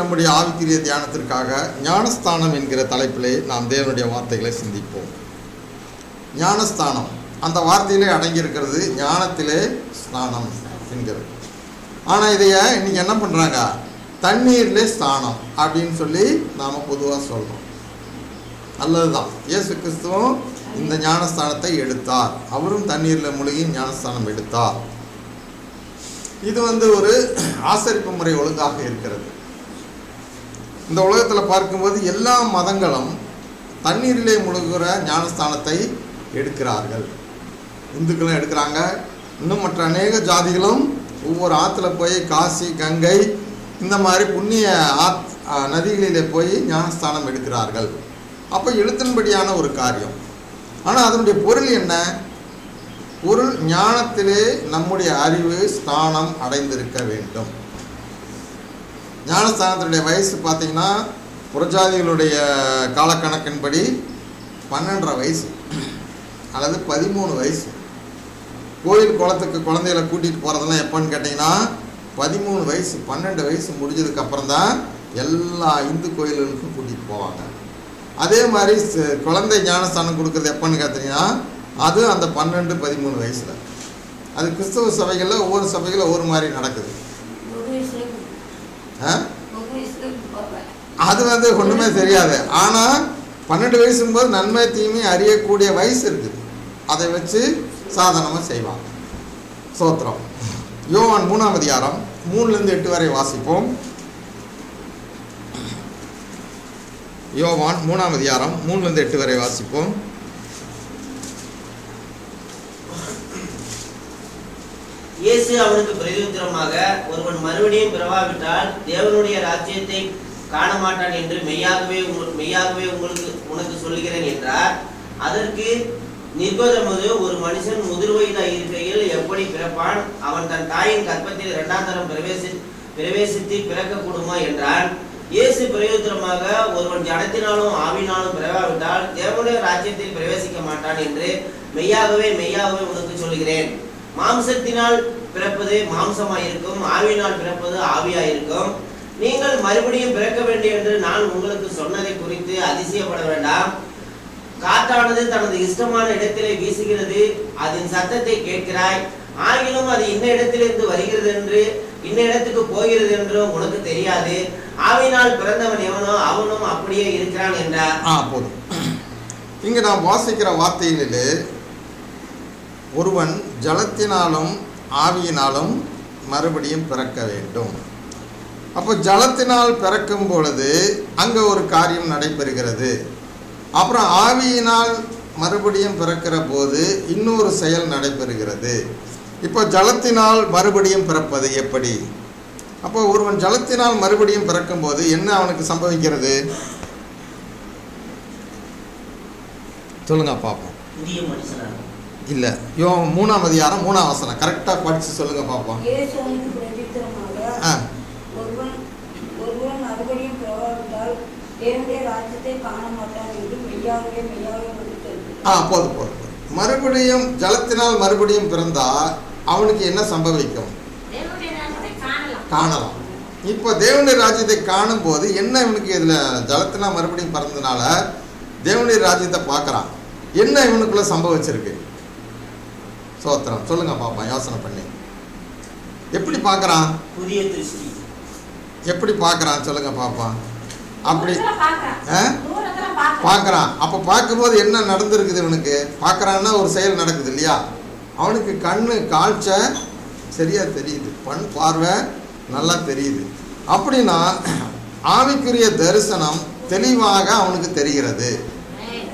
நம்முடைய ஆவிக்குரிய தியானத்திற்காக ஞானஸ்தானம் என்கிற தலைப்பிலே நாம் தேவனுடைய வார்த்தைகளை சிந்திப்போம் ஞானஸ்தானம் அந்த வார்த்தையிலே அடங்கியிருக்கிறது ஞானத்திலே ஸ்நானம் என்கிறது ஆனால் இதைய இன்னைக்கு என்ன பண்ணுறாங்க தண்ணீரிலே ஸ்நானம் அப்படின்னு சொல்லி நாம் பொதுவாக சொல்கிறோம் நல்லதுதான் இயேசு கிறிஸ்துவும் இந்த ஞானஸ்தானத்தை எடுத்தார் அவரும் தண்ணீரில் முழுகி ஞானஸ்தானம் எடுத்தார் இது வந்து ஒரு ஆசரிப்பு முறை ஒழுங்காக இருக்கிறது இந்த உலகத்தில் பார்க்கும்போது எல்லா மதங்களும் தண்ணீரிலே முழுகுற ஞானஸ்தானத்தை எடுக்கிறார்கள் இந்துக்களும் எடுக்கிறாங்க இன்னும் மற்ற அநேக ஜாதிகளும் ஒவ்வொரு ஆற்றுல போய் காசி கங்கை இந்த மாதிரி புண்ணிய ஆத் ஆ, நதிகளிலே போய் ஞானஸ்தானம் எடுக்கிறார்கள் அப்போ எழுத்தின்படியான ஒரு காரியம் ஆனால் அதனுடைய பொருள் என்ன பொருள் ஞானத்திலே நம்முடைய அறிவு ஸ்நானம் அடைந்திருக்க வேண்டும் ஞானஸ்தானத்தினுடைய வயசு பார்த்தீங்கன்னா புறஜாதிகளுடைய காலக்கணக்கின்படி பன்னெண்டரை வயசு அல்லது பதிமூணு வயசு கோயில் குளத்துக்கு குழந்தைகளை கூட்டிகிட்டு போகிறதெல்லாம் எப்போன்னு கேட்டிங்கன்னா பதிமூணு வயசு பன்னெண்டு வயசு முடிஞ்சதுக்கு அப்புறம் தான் எல்லா இந்து கோயில்களுக்கும் கூட்டிகிட்டு போவாங்க அதே மாதிரி ச- குழந்தை ஞானஸ்தானம் கொடுக்குறது எப்போன்னு கேட்டிங்கன்னா அது அந்த பன்னெண்டு பதிமூணு வயசில் அது கிறிஸ்தவ சபைகளில் ஒவ்வொரு சபைகளில் ஒவ்வொரு மாதிரி நடக்குது ஒரு வயசுல ஆ ஒரு வயசுல போவேன் அது வந்து ஒன்றுமே தெரியாது ஆனால் பன்னெண்டு வயசும்போது நன்மை தீமை அறியக்கூடிய வயசு இருக்குது அதை வச்சு சாதனமாக செய்வாங்க சோத்திரம் யோவான் மூணாம் அதிகாரம் மூணுலேருந்து எட்டு வரை வாசிப்போம் யோவான் மூணாம் அதிகாரம் மூணுலேருந்து எட்டு வரை வாசிப்போம் இயேசு அவனுக்கு பிரதியுத்தரமாக ஒருவன் மறுபடியும் பிறவாவிட்டால் தேவனுடைய ராஜ்யத்தை காண மாட்டான் என்று மெய்யாகவே உங்க- மெய்யாகவே உங்களுக்கு உனக்கு சொல்லுகிறேன் என்றார் அதற்கு நிர்பதமது ஒரு மனுஷன் முதிர் வயதாய் இருக்கையில் எப்படி பிறப்பான் அவன் தன் தாயின் கற்பத்தில் இரண்டாம் தரம் பிரவேசி பிரவேசித்து பிறக்கக்கூடுமா என்றான் இயேசு பிரயோஜனமாக ஒருவன் ஜனத்தினாலும் ஆவினாலும் பிறவாவிட்டால் தேவனுடைய ராஜ்யத்தில் பிரவேசிக்க மாட்டான் என்று மெய்யாகவே மெய்யாகவே உனக்கு சொல்கிறேன் மாம்சத்தினால் பிறப்பது மாம்சமாயிருக்கும் ஆவியினால் பிறப்பது ஆவியாயிருக்கும் நீங்கள் மறுபடியும் பிறக்க வேண்டும் என்று நான் உங்களுக்கு சொன்னதை குறித்து அதிசயப்பட வேண்டாம் காற்றானது தனது இஷ்டமான இடத்திலே வீசுகிறது அதன் சத்தத்தை கேட்கிறாய் ஆகிலும் அது இன்ன இடத்திலிருந்து வருகிறது என்று இன்ன இடத்துக்கு போகிறது என்று உனக்கு தெரியாது ஆவினால் பிறந்தவன் எவனோ அவனும் அப்படியே இருக்கிறான் என்றார் ஆ போதும் இங்கே நாம் வாசிக்கிற வார்த்தைகளிலே ஒருவன் ஜலத்தினாலும் ஆவியினாலும் மறுபடியும் பிறக்க வேண்டும் அப்போ ஜலத்தினால் பிறக்கும் பொழுது அங்கே ஒரு காரியம் நடைபெறுகிறது அப்புறம் ஆவியினால் மறுபடியும் பிறக்கிற போது இன்னொரு செயல் நடைபெறுகிறது இப்போ ஜலத்தினால் மறுபடியும் பிறப்பது எப்படி அப்போ ஒருவன் ஜலத்தினால் மறுபடியும் பிறக்கும்போது என்ன அவனுக்கு சம்பவிக்கிறது சொல்லுங்க பார்ப்போம் புதிய மனுஷனாக இல்லை யோ மூணாம் அதிகாரம் மூணாம் வசனம் கரெக்டாக படித்து சொல்லுங்க பார்ப்போம் இயேசு அவனுக்கு பிரதித்திரமாக ஆ ஒருவன் ஒருவன் மறுபடியும் பிறவாவிட்டால் தேவனுடைய ராஜ்யத்தை காண மாட்டான் என்று மெய்யாகவே மெய்யாகவே உனக்கு சொல்கிறேன். ஆ போதும் போதும் போதும். மறுபடியும் ஜலத்தினால் மறுபடியும் பிறந்தா அவனுக்கு என்ன சம்பவிக்கும் தேவனுடைய ராஜ்யத்தை காணலாம் காணலாம் இப்போ தேவனுடைய ராஜ்யத்தை காணும்போது என்ன இவனுக்கு இதில் ஜலத்தினால் மறுபடியும் பிறந்தனால தேவனுடைய ராஜ்யத்தை பார்க்குறான் என்ன இவனுக்குள்ள சம்பவிச்சிருக்கு சோத்திரம் சொல்லுங்க பாப்பா யோசனை பண்ணி எப்படி பார்க்குறான் புதிய திருஷ்டி எப்படி பார்க்குறான் சொல்லுங்க பாப்பா அப்படி தூரத்துல பார்க்கறான். ஆ? தூரத்துல பார்க்கறான். பார்க்குறான் அப்போ பார்க்கும்போது என்ன நடந்திருக்குது இவனுக்கு பார்க்குறான்னா ஒரு செயல் நடக்குது இல்லையா அவனுக்கு கண்ணு காய்ச்ச சரியா தெரியுது பண் பார்வை நல்லா தெரியுது அப்படின்னா ஆவிக்குரிய தரிசனம் தெளிவாக அவனுக்கு தெரிகிறது ஏய்,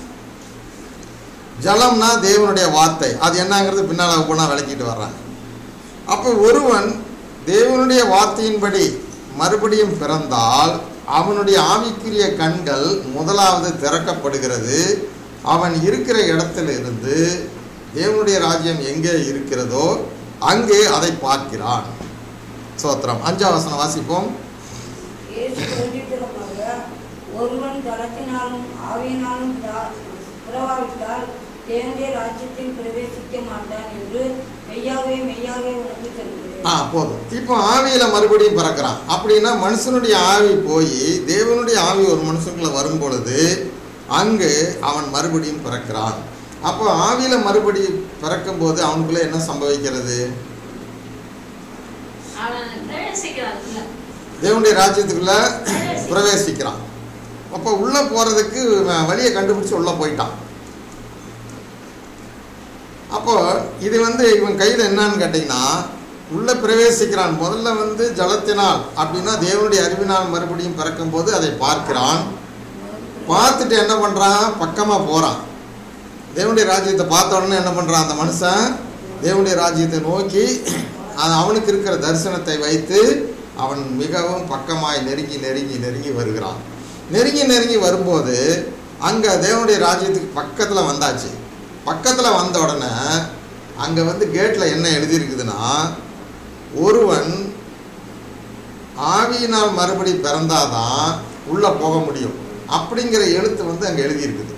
ஜலம்னா தேவனுடைய வார்த்தை அது என்னங்கிறது பின்னால் ஒவ்வொன்றா விளக்கிட்டு வர்றாங்க அப்போ ஒருவன் தேவனுடைய வார்த்தையின்படி மறுபடியும் பிறந்தால் அவனுடைய ஆவிக்குரிய கண்கள் முதலாவது திறக்கப்படுகிறது அவன் இருக்கிற இடத்துல இருந்து தேவனுடைய ராஜ்யம் எங்கே இருக்கிறதோ அங்கே அதை பார்க்கிறான் சோத்திரம் அஞ்சாம் வசனம் வாசிப்போம் இயேசு பிரதித்திரமாக ஒருவன் ஜலத்தினாலும் ஆவியினாலும் பிறா- பிறவாவிட்டால் தேவனுடைய ராஜ்யத்தில் பிரவேசிக்க மாட்டான் என்று மெய்யாகவே மெய்யாகவே உனக்கு சொல்கிறேன் ஆ போதும் இப்போ ஆவியில் மறுபடியும் பிறக்கிறான் அப்படின்னா மனுஷனுடைய ஆவி போய் தேவனுடைய ஆவி ஒரு மனுஷனுக்குள்ள வரும் பொழுது அங்கு அவன் மறுபடியும் பிறக்கிறான் அப்போ ஆவியில் மறுபடியும் பிறக்கும்போது அவனுக்குள்ள என்ன சம்பவிக்கிறது அவன் பிரவேசிக்கிறான் உள்ள. தேவனுடைய ராஜ்யத்துக்குள்ள பிரவேசிக்கிறான் அப்போ உள்ளே போகிறதுக்கு வழியை கண்டுபிடிச்சு உள்ளே போயிட்டான் அப்போ இது வந்து இவன் கையில் என்னன்னு கேட்டிங்கன்னா உள்ளே பிரவேசிக்கிறான் முதல்ல வந்து ஜலத்தினால் அப்படின்னா தேவனுடைய அறிவினால் மறுபடியும் பிறக்கும்போது அதை பார்க்கிறான் பார்த்துட்டு என்ன பண்ணுறான் பக்கமாக போகிறான் தேவனுடைய ராஜ்யத்தை பார்த்த உடனே என்ன பண்ணுறான் அந்த மனுஷன் தேவனுடைய ராஜ்யத்தை நோக்கி அது அவனுக்கு இருக்கிற தரிசனத்தை வைத்து அவன் மிகவும் பக்கமாய் நெருங்கி நெருங்கி நெருங்கி வருகிறான் நெருங்கி நெருங்கி வரும்போது அங்கே தேவனுடைய ராஜ்யத்துக்கு பக்கத்தில் வந்தாச்சு பக்கத்தில் வந்த உடனே அங்கே வந்து கேட்டில் என்ன எழுதியிருக்குதுன்னா ஒருவன் ஆவியினால் மறுபடி பிறந்தாதான் உள்ளே போக முடியும் அப்படிங்கிற எழுத்து வந்து அங்கே எழுதியிருக்குது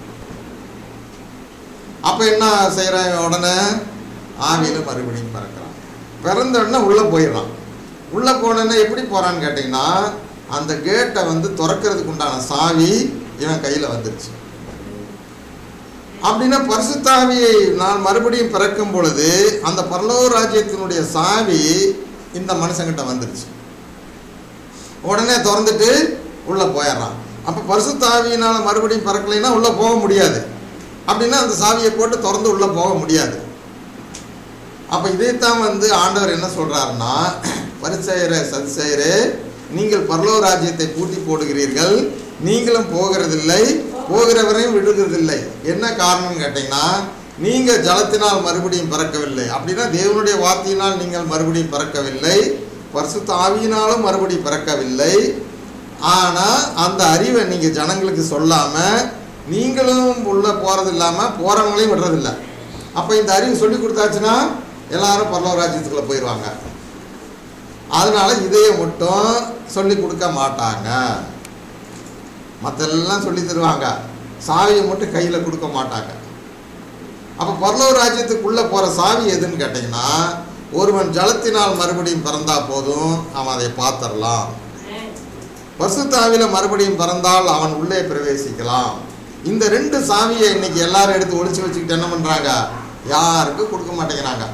அப்போ என்ன செய்கிறான் உடனே ஆவியில் மறுபடியும் பிறக்கிறான் பிறந்த உடனே உள்ளே போயிடுறான் உள்ளே போனோன்னே எப்படி போகிறான்னு கேட்டிங்கன்னா அந்த கேட்டை வந்து திறக்கிறதுக்கு உண்டான சாவி இவன் கையில் வந்துருச்சு அப்படின்னா பரிசுத்தாவியை நான் மறுபடியும் பிறக்கும் பொழுது அந்த பரலோக ராஜ்யத்தினுடைய சாவி இந்த மனுஷங்கிட்ட வந்துருச்சு உடனே திறந்துட்டு உள்ளே போயிடுறான் அப்போ பரிசுத்தாவியினால் மறுபடியும் பிறக்கலைன்னா உள்ளே போக முடியாது அப்படின்னா அந்த சாவியை போட்டு திறந்து உள்ளே போக முடியாது அப்போ இதைத்தான் வந்து ஆண்டவர் என்ன சொல்கிறாருன்னா பரிசெயரே சதிசெயரே நீங்கள் பரலோக ராஜ்யத்தை பூட்டி போடுகிறீர்கள் நீங்களும் போகிறதில்லை போகிறவரையும் விடுகிறதில்லை என்ன காரணம் கேட்டிங்கன்னா நீங்கள் ஜலத்தினால் மறுபடியும் பிறக்கவில்லை அப்படின்னா தேவனுடைய வார்த்தையினால் நீங்கள் மறுபடியும் பிறக்கவில்லை பரிசுத்த ஆவியினாலும் மறுபடியும் பிறக்கவில்லை ஆனால் அந்த அறிவை நீங்கள் ஜனங்களுக்கு சொல்லாமல் நீங்களும் உள்ளே போகிறது இல்லாமல் போகிறவங்களையும் விடுறதில்ல அப்போ இந்த அறிவு சொல்லி கொடுத்தாச்சுன்னா எல்லாரும் பரலோக ராஜ்யத்துக்குள்ளே போயிடுவாங்க அதனால இதையை மட்டும் சொல்லி கொடுக்க மாட்டாங்க மற்றெல்லாம் சொல்லி தருவாங்க சாவியை மட்டும் கையில் கொடுக்க மாட்டாங்க அப்போ பரலோக ராஜ்யத்துக்குள்ளே போகிற சாவி எதுன்னு கேட்டிங்கன்னா ஒருவன் ஜலத்தினால் மறுபடியும் பிறந்தா போதும் அவன் அதை பார்த்துடலாம் பசுத்தாவில மறுபடியும் பிறந்தால் அவன் உள்ளே பிரவேசிக்கலாம் இந்த ரெண்டு சாவியை இன்னைக்கு எல்லாரும் எடுத்து ஒளிச்சு வச்சுக்கிட்டு என்ன பண்ணுறாங்க யாருக்கும் கொடுக்க மாட்டேங்கிறாங்க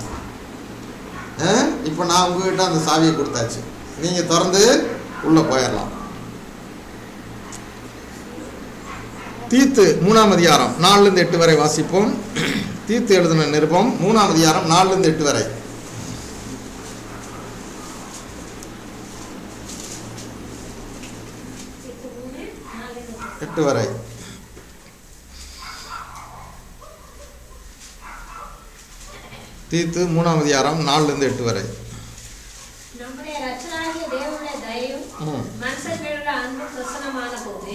இப்போ நான் உங்ககிட்ட அந்த சாவியை கொடுத்தாச்சு நீங்கள் திறந்து உள்ளே போயிடலாம் தீத்து மூணாம் அதிகாரம் நாலுலேருந்து எட்டு வரை வாசிப்போம் தீத்து எழுதின நிருபம் மூணாம் அதிகாரம் நாலுலேருந்து எட்டு வரை எட்டு மூணு, நாலு, எட்டு. எட்டு வரை தீத்து மூணாம் அதிகாரம் நாலுலேருந்து எட்டு வரை நம்முடைய ரட்சகனாகிய தேவனுடைய தயவும் ம். மனுஷன் மேலுள்ள அன்பு பிரசனமான போது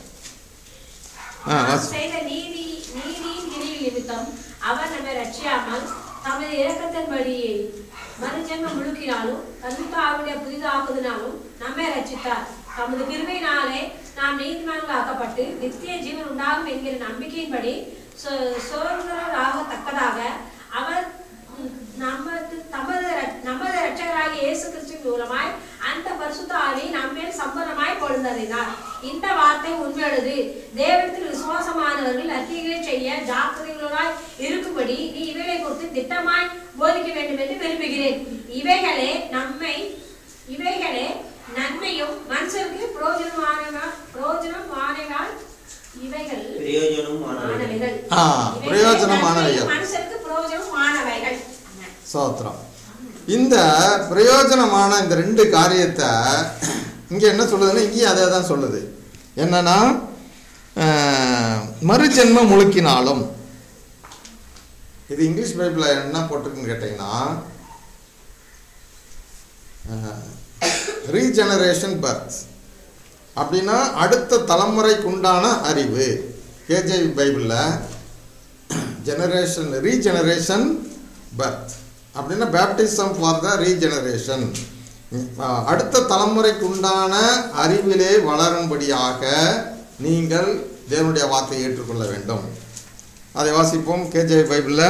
ஆ நாம் வாசி செய்த நீதி நீதியின் கிரியில் நிமித்தம் அவர் நம்மை ரட்சியாமல் தமது இரக்கத்தின்படி மறுஜென்மம் முழுக்கினாலும் பரிசுத்த ஆவியுடைய புதிதாக்குதினாலும் நம்மை ரட்சித்தார் தமது கிருபையினாலே நாம் நீதிமான்கள் ஆக்கப்பட்டு நித்திய ஜீவன் உண்டாகும் என்கிற நம்பிக்கையின்படி சு- சுதந்திரராகத்தக்கதாக அவர் ம், நமது தமது ர- நமது இரட்சகராகிய இயேசு கிறிஸ்துவின் மூலமாய் அந்த பரிசுத்த ஆவி நம்மேல் சம்பந்தமாய் பொழுந்தறினார் இந்த வார்த்தை உண்மையுள்ளது தேவத்தில் விசுவாசமானவர்கள் அறிக்கைகளை செய்ய ஜாக்கிரதைகளாய் இருக்கும்படி நீ இவைகளை குறித்து திட்டமாய் போதிக்க வேண்டும் என்று விரும்புகிறேன் இவைகளே நம்மை இவைகளே நன்மையும் மனுஷருக்கு பிரயோஜனமான பிரயோஜனமானவைகள் இவைகள் பிரயோஜனமானவைகள் மாணவைகள் ஆ, இவைகளே பிரயோஜனமானவைகள். நன்மையும் மனுஷருக்கு பிரயோஜனமானவைகள் சோத்திரம் இந்த பிரயோஜனமான இந்த ரெண்டு காரியத்தை இங்கே என்ன சொல்லுதுன்னா இங்கேயும் அதே தான் சொல்லுது என்னன்னா அஹ், மறுஜென்மம் முழுக்கினாலும் இது இங்கிலீஷ் பைபிளில் என்ன போட்டிருக்குன்னு கேட்டிங்கன்னா ரீஜெனரேஷன் பர்த் அப்படின்னா அடுத்த தலைமுறைக்கு உண்டான அறிவு கேஜேவி பைபிளில் ஜெனரேஷன் ரீஜெனரேஷன் பர்த் அப்படின்னா பேப்டிசம் ஃபார் த ரீஜெனரேஷன் அடுத்த தலைமுறைக்கு உண்டான அறிவிலே வளரும்படியாக நீங்கள் தேவனுடைய வார்த்தையை ஏற்றுக்கொள்ள வேண்டும் அதை வாசிப்போம் கேஜே பைபிளில்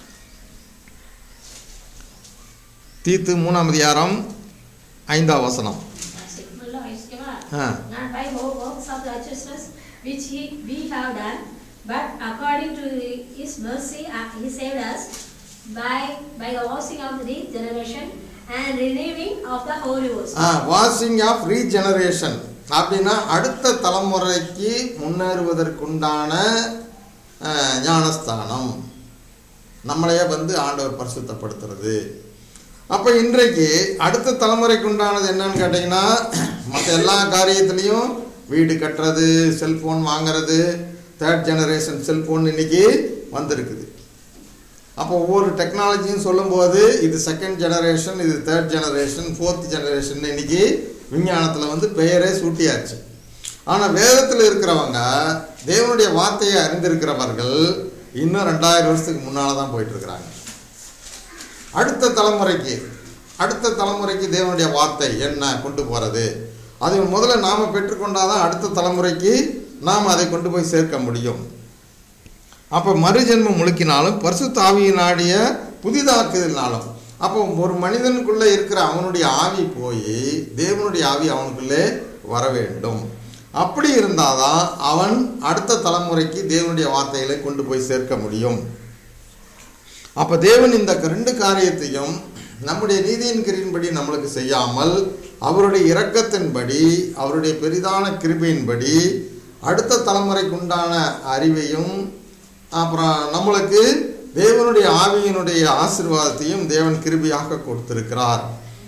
தீத்து மூணாம் அதிகாரம் ஐந்தாம் வசனம் நல்லா வாசிக்கவா? ஆ Not by wo- works of righteousness which he, we have done, but according to his mercy uh, he saved us by, by the washing of the generation and renewing of the Holy Ghost. Washing of regeneration அப்படின்னா அடுத்த தலைமுறைக்கு முன்னேறுவதற்குண்டான அஹ், ஞானஸ்தானம் நம்மளையே வந்து ஆண்டவர் பரிசுத்தப்படுத்துறது அப்போ இன்றைக்கு அடுத்த தலைமுறைக்கு உண்டானது என்னன்னு கேட்டிங்கன்னா மற்ற எல்லா காரியத்துலேயும் வீடு கட்டுறது செல்ஃபோன் வாங்குறது தேர்ட் ஜெனரேஷன் செல்ஃபோன் இன்னைக்கு வந்திருக்குது அப்போ ஒவ்வொரு டெக்னாலஜியும் சொல்லும்போது இது செகண்ட் ஜெனரேஷன் இது தேர்ட் ஜெனரேஷன் ஃபோர்த் ஜெனரேஷன் இன்னைக்கு விஞ்ஞானத்தில் வந்து பெயரே சூட்டியாச்சு ஆனால் வேதத்தில் இருக்கிறவங்க தேவனுடைய வார்த்தையை அறிந்திருக்கிறவர்கள் இன்னும் ரெண்டாயிரம் வருஷத்துக்கு முன்னால் தான் போயிட்டு இருக்கிறாங்க அடுத்த தலைமுறைக்கு அடுத்த தலைமுறைக்கு தேவனுடைய வார்த்தை என்ன கொண்டு போகிறது அதை முதல்ல நாம் பெற்றுக்கொண்டாதான் அடுத்த தலைமுறைக்கு நாம் அதை கொண்டு போய் சேர்க்க முடியும் அப்போ மறுஜென்மம் முழுக்கினாலும் பரிசுத்த ஆவியினாடிய புதிதாக்குதலினாலும் அப்போ ஒரு மனிதனுக்குள்ளே இருக்கிற அவனுடைய ஆவி போய் தேவனுடைய ஆவி அவனுக்குள்ளே வர வேண்டும் அப்படி இருந்தாதான் அவன் அடுத்த தலைமுறைக்கு தேவனுடைய வார்த்தைகளை கொண்டு போய் சேர்க்க முடியும் அப்போ தேவன் இந்த ரெண்டு காரியத்தையும் நம்முடைய நீதியின் கிரியின்படி நம்மளுக்கு செய்யாமல் அவருடைய இரக்கத்தின்படி அவருடைய பெரிதான கிருபையின்படி அடுத்த தலைமுறைக்கு உண்டான அறிவையும் அப்புறம் நம்மளுக்கு தேவனுடைய ஆவியினுடைய ஆசீர்வாதத்தையும் தேவன் கிருபையாக கொடுத்திருக்கிறார்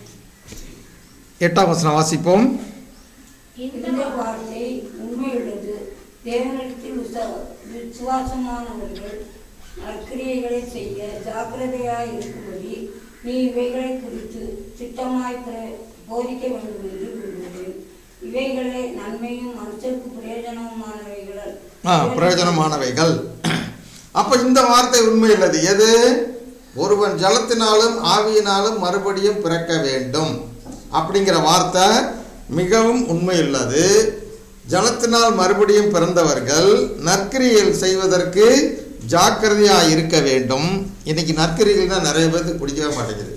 எட்டாம் வசனம் வாசிப்போம் இந்த இந்த வார்த்தை உண்மையுள்ளது தேவனிடத்தில் விச- விசுவாசமானவர்கள் நற்கிரியைகளை செய்ய ஜாக்கிரதையாய் இருக்கும்படி நீ இவைகளை குறித்து திட்டமாய் பிர- போதிக்க வேண்டும் என்று விரும்புகிறேன் இவைகளே நன்மையும் மனுஷருக்கு பிரயோஜனமானவைகள் ஆ பிரயோஜனமானவைகள் அப்போ இந்த வார்த்தை உண்மையுள்ளது எது ஒருவன் ஜலத்தினாலும் ஆவியினாலும் மறுபடியும் பிறக்க வேண்டும் அப்படிங்கிற வார்த்தை மிகவும் உண்மையுள்ளது ஜலத்தினால் மறுபடியும் பிறந்தவர்கள் நற்கிரியல் செய்வதற்கு ஜாக்கிரதையாக இருக்க வேண்டும் இன்னைக்கு நற்கிரிகள் தான் நிறைய பேருக்கு பிடிக்கவே மாட்டேங்குது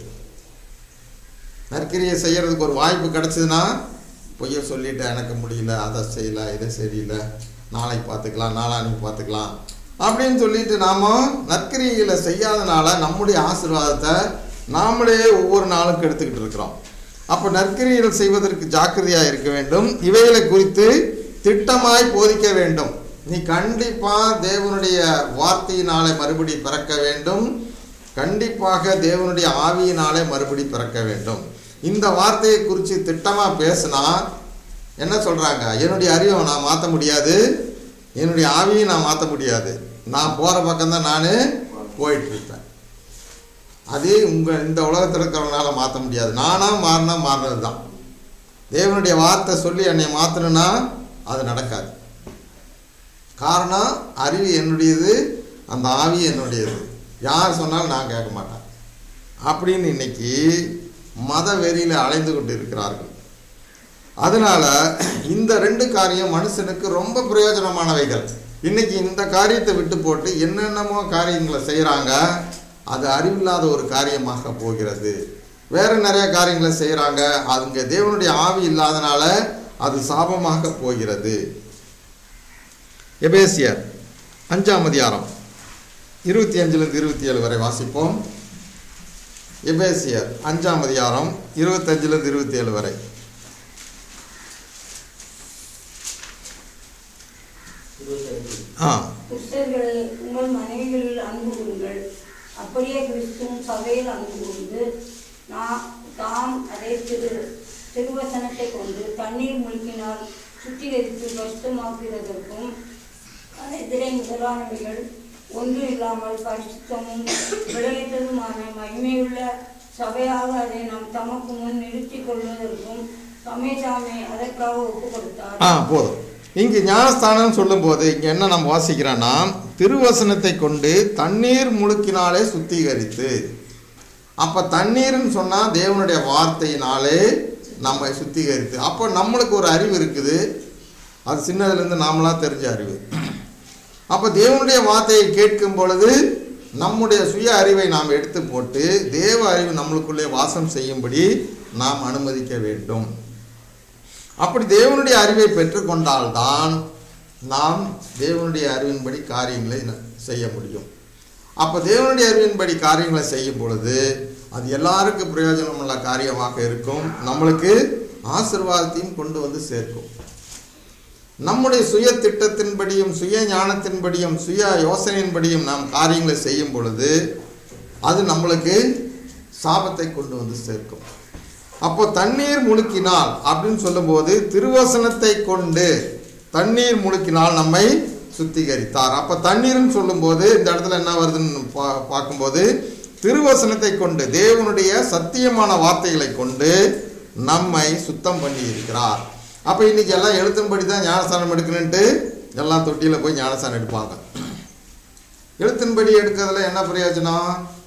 நற்கிரியை செய்யறதுக்கு ஒரு வாய்ப்பு கிடைச்சதுன்னா பொய்ய சொல்லிட்டு எனக்கு முடியல அதை செய்யல இதை சரியில்லை நாளைக்கு பார்த்துக்கலாம் நாளான்னைக்கு பார்த்துக்கலாம் அப்படின்னு சொல்லிட்டு நாம நற்கிரிகளை செய்யாதனால நம்முடைய ஆசீர்வாதத்தை நாமளே ஒவ்வொரு நாளும் கெடுத்துக்கிட்டு இருக்கிறோம் அப்போ நற்கிரிகள் செய்வதற்கு ஜாக்கிரதையாக இருக்க வேண்டும் இவைகளை குறித்து திட்டமாய் போதிக்க வேண்டும் நீ கண்டிப்பா தேவனுடைய வார்த்தையினாலே மறுபடி பிறக்க வேண்டும் கண்டிப்பாக தேவனுடைய ஆவியினாலே மறுபடி பிறக்க வேண்டும் இந்த வார்த்தையை குறித்து திட்டமாக பேசினா என்ன சொல்கிறாங்க என்னுடைய அறிவை நான் மாற்ற முடியாது என்னுடைய ஆவியை நான் மாற்ற முடியாது நான் போகிற பக்கம்தான் நான் போயிட்டுருப்பேன் அதே உங்கள் இந்த உலகத்தில் இருக்கிறவங்களால மாற்ற முடியாது நானாக மாறினா மாறினது தான் தேவனுடைய வார்த்தை சொல்லி என்னை மாற்றணும்னா அது நடக்காது காரணம் அறிவு என்னுடையது அந்த ஆவி என்னுடையது யார் சொன்னாலும் நான் கேட்க மாட்டேன் அப்படின்னு இன்னைக்கு மத வெறியில் அலைந்து கொண்டு இருக்கிறார்கள் அதனால இந்த ரெண்டு காரியம் மனுஷனுக்கு ரொம்ப பிரயோஜனமானவைகள் இன்னைக்கு இந்த காரியத்தை விட்டு போட்டு என்னென்னமோ காரியங்களை செய்கிறாங்க அது அறிவில்லாத ஒரு காரியமாக போகிறது வேற நிறைய காரியங்களை செய்கிறாங்க அதுங்க தேவனுடைய ஆவி இல்லாதனால அது சாபமாக போகிறது எபேசியர் அஞ்சாம் அதிகாரம் இருபத்தி அஞ்சுலேருந்து இருபத்தி ஏழு வரை வாசிப்போம் எபேசியர் அஞ்சாம் அதிகாரம் இருபத்தஞ்சிலிருந்து இருபத்தி ஏழு வரை இருபத்தஞ்சு ஆ கிறிஸ்தர்களே உங்கள் மனைவிகளில் அன்பு கூறுங்கள் அப்படியே கிறிஸ்துவும் சபையில் அன்பு கூர்ந்து நான் தாம் அதை திரு திருவசனத்தை கொண்டு தண்ணீர் முழுக்கினால் சுத்திகரித்து பரிசுத்தமாக்குவதற்கும் எதிரே முதலானவைகள் ஒன்று இல்லாமல் பரிசுத்தமும் விளையற்றதுமான மகிமையுள்ள சபையாக அதை நாம் தமக்கு முன் நிறுத்திக் கொள்வதற்கும் சமேசாமே அதற்காக ஒப்பு கொடுத்தார் ஆ போதும் இங்கு ஞானஸ்தானம் சொல்லும்போது இங்கே என்ன நம்ம வாசிக்கிறோன்னா திருவசனத்தை கொண்டு தண்ணீர் முழுக்கினாலே சுத்திகரித்து அப்போ தண்ணீர்னு சொன்னால் தேவனுடைய வார்த்தையினாலே நம்ம சுத்திகரித்து அப்போ நம்மளுக்கு ஒரு அறிவு இருக்குது அது சின்னதுலேருந்து நாமளாக தெரிஞ்ச அறிவு அப்போ தேவனுடைய வார்த்தையை கேட்கும் பொழுது நம்முடைய சுய அறிவை நாம் எடுத்து போட்டு தேவ அறிவு நம்மளுக்குள்ளே வாசம் செய்யும்படி நாம் அனுமதிக்க வேண்டும் அப்படி தேவனுடைய அறிவை பெற்றுக்கொண்டால்தான் நாம் தேவனுடைய அறிவின்படி காரியங்களை ந- செய்ய முடியும் அப்போ தேவனுடைய அறிவின்படி காரியங்களை செய்யும் பொழுது அது எல்லாருக்கும் பிரயோஜனமுள்ள காரியமாக இருக்கும் நம்மளுக்கு ஆசீர்வாதத்தையும் கொண்டு வந்து சேர்க்கும் நம்முடைய சுய திட்டத்தின்படியும் சுய ஞானத்தின்படியும் சுய யோசனையின்படியும் நாம் காரியங்களை செய்யும் பொழுது அது நம்மளுக்கு சாபத்தை கொண்டு வந்து சேர்க்கும் அப்போ தண்ணீர் முழுக்கினால் அப்படின்னு சொல்லும்போது திருவசனத்தை கொண்டு தண்ணீர் முழுக்கினால் நம்மை சுத்திகரித்தார் அப்போ தண்ணீர்னு சொல்லும்போது இந்த இடத்துல என்ன வருதுன்னு பா பார்க்கும்போது திருவசனத்தை கொண்டு தேவனுடைய சத்தியமான வார்த்தைகளை கொண்டு நம்மை சுத்தம் பண்ணி இருக்கிறார் அப்போ இன்னைக்கு எல்லாம் எழுத்தும்படி தான் ஞானஸ்தானம் எடுக்கணுன்ட்டு எல்லாம் தொட்டியில் போய் ஞானஸ்தானம் எடுப்பாங்க எழுத்தின்படி எடுக்கிறதுல என்ன பிரயோஜனம்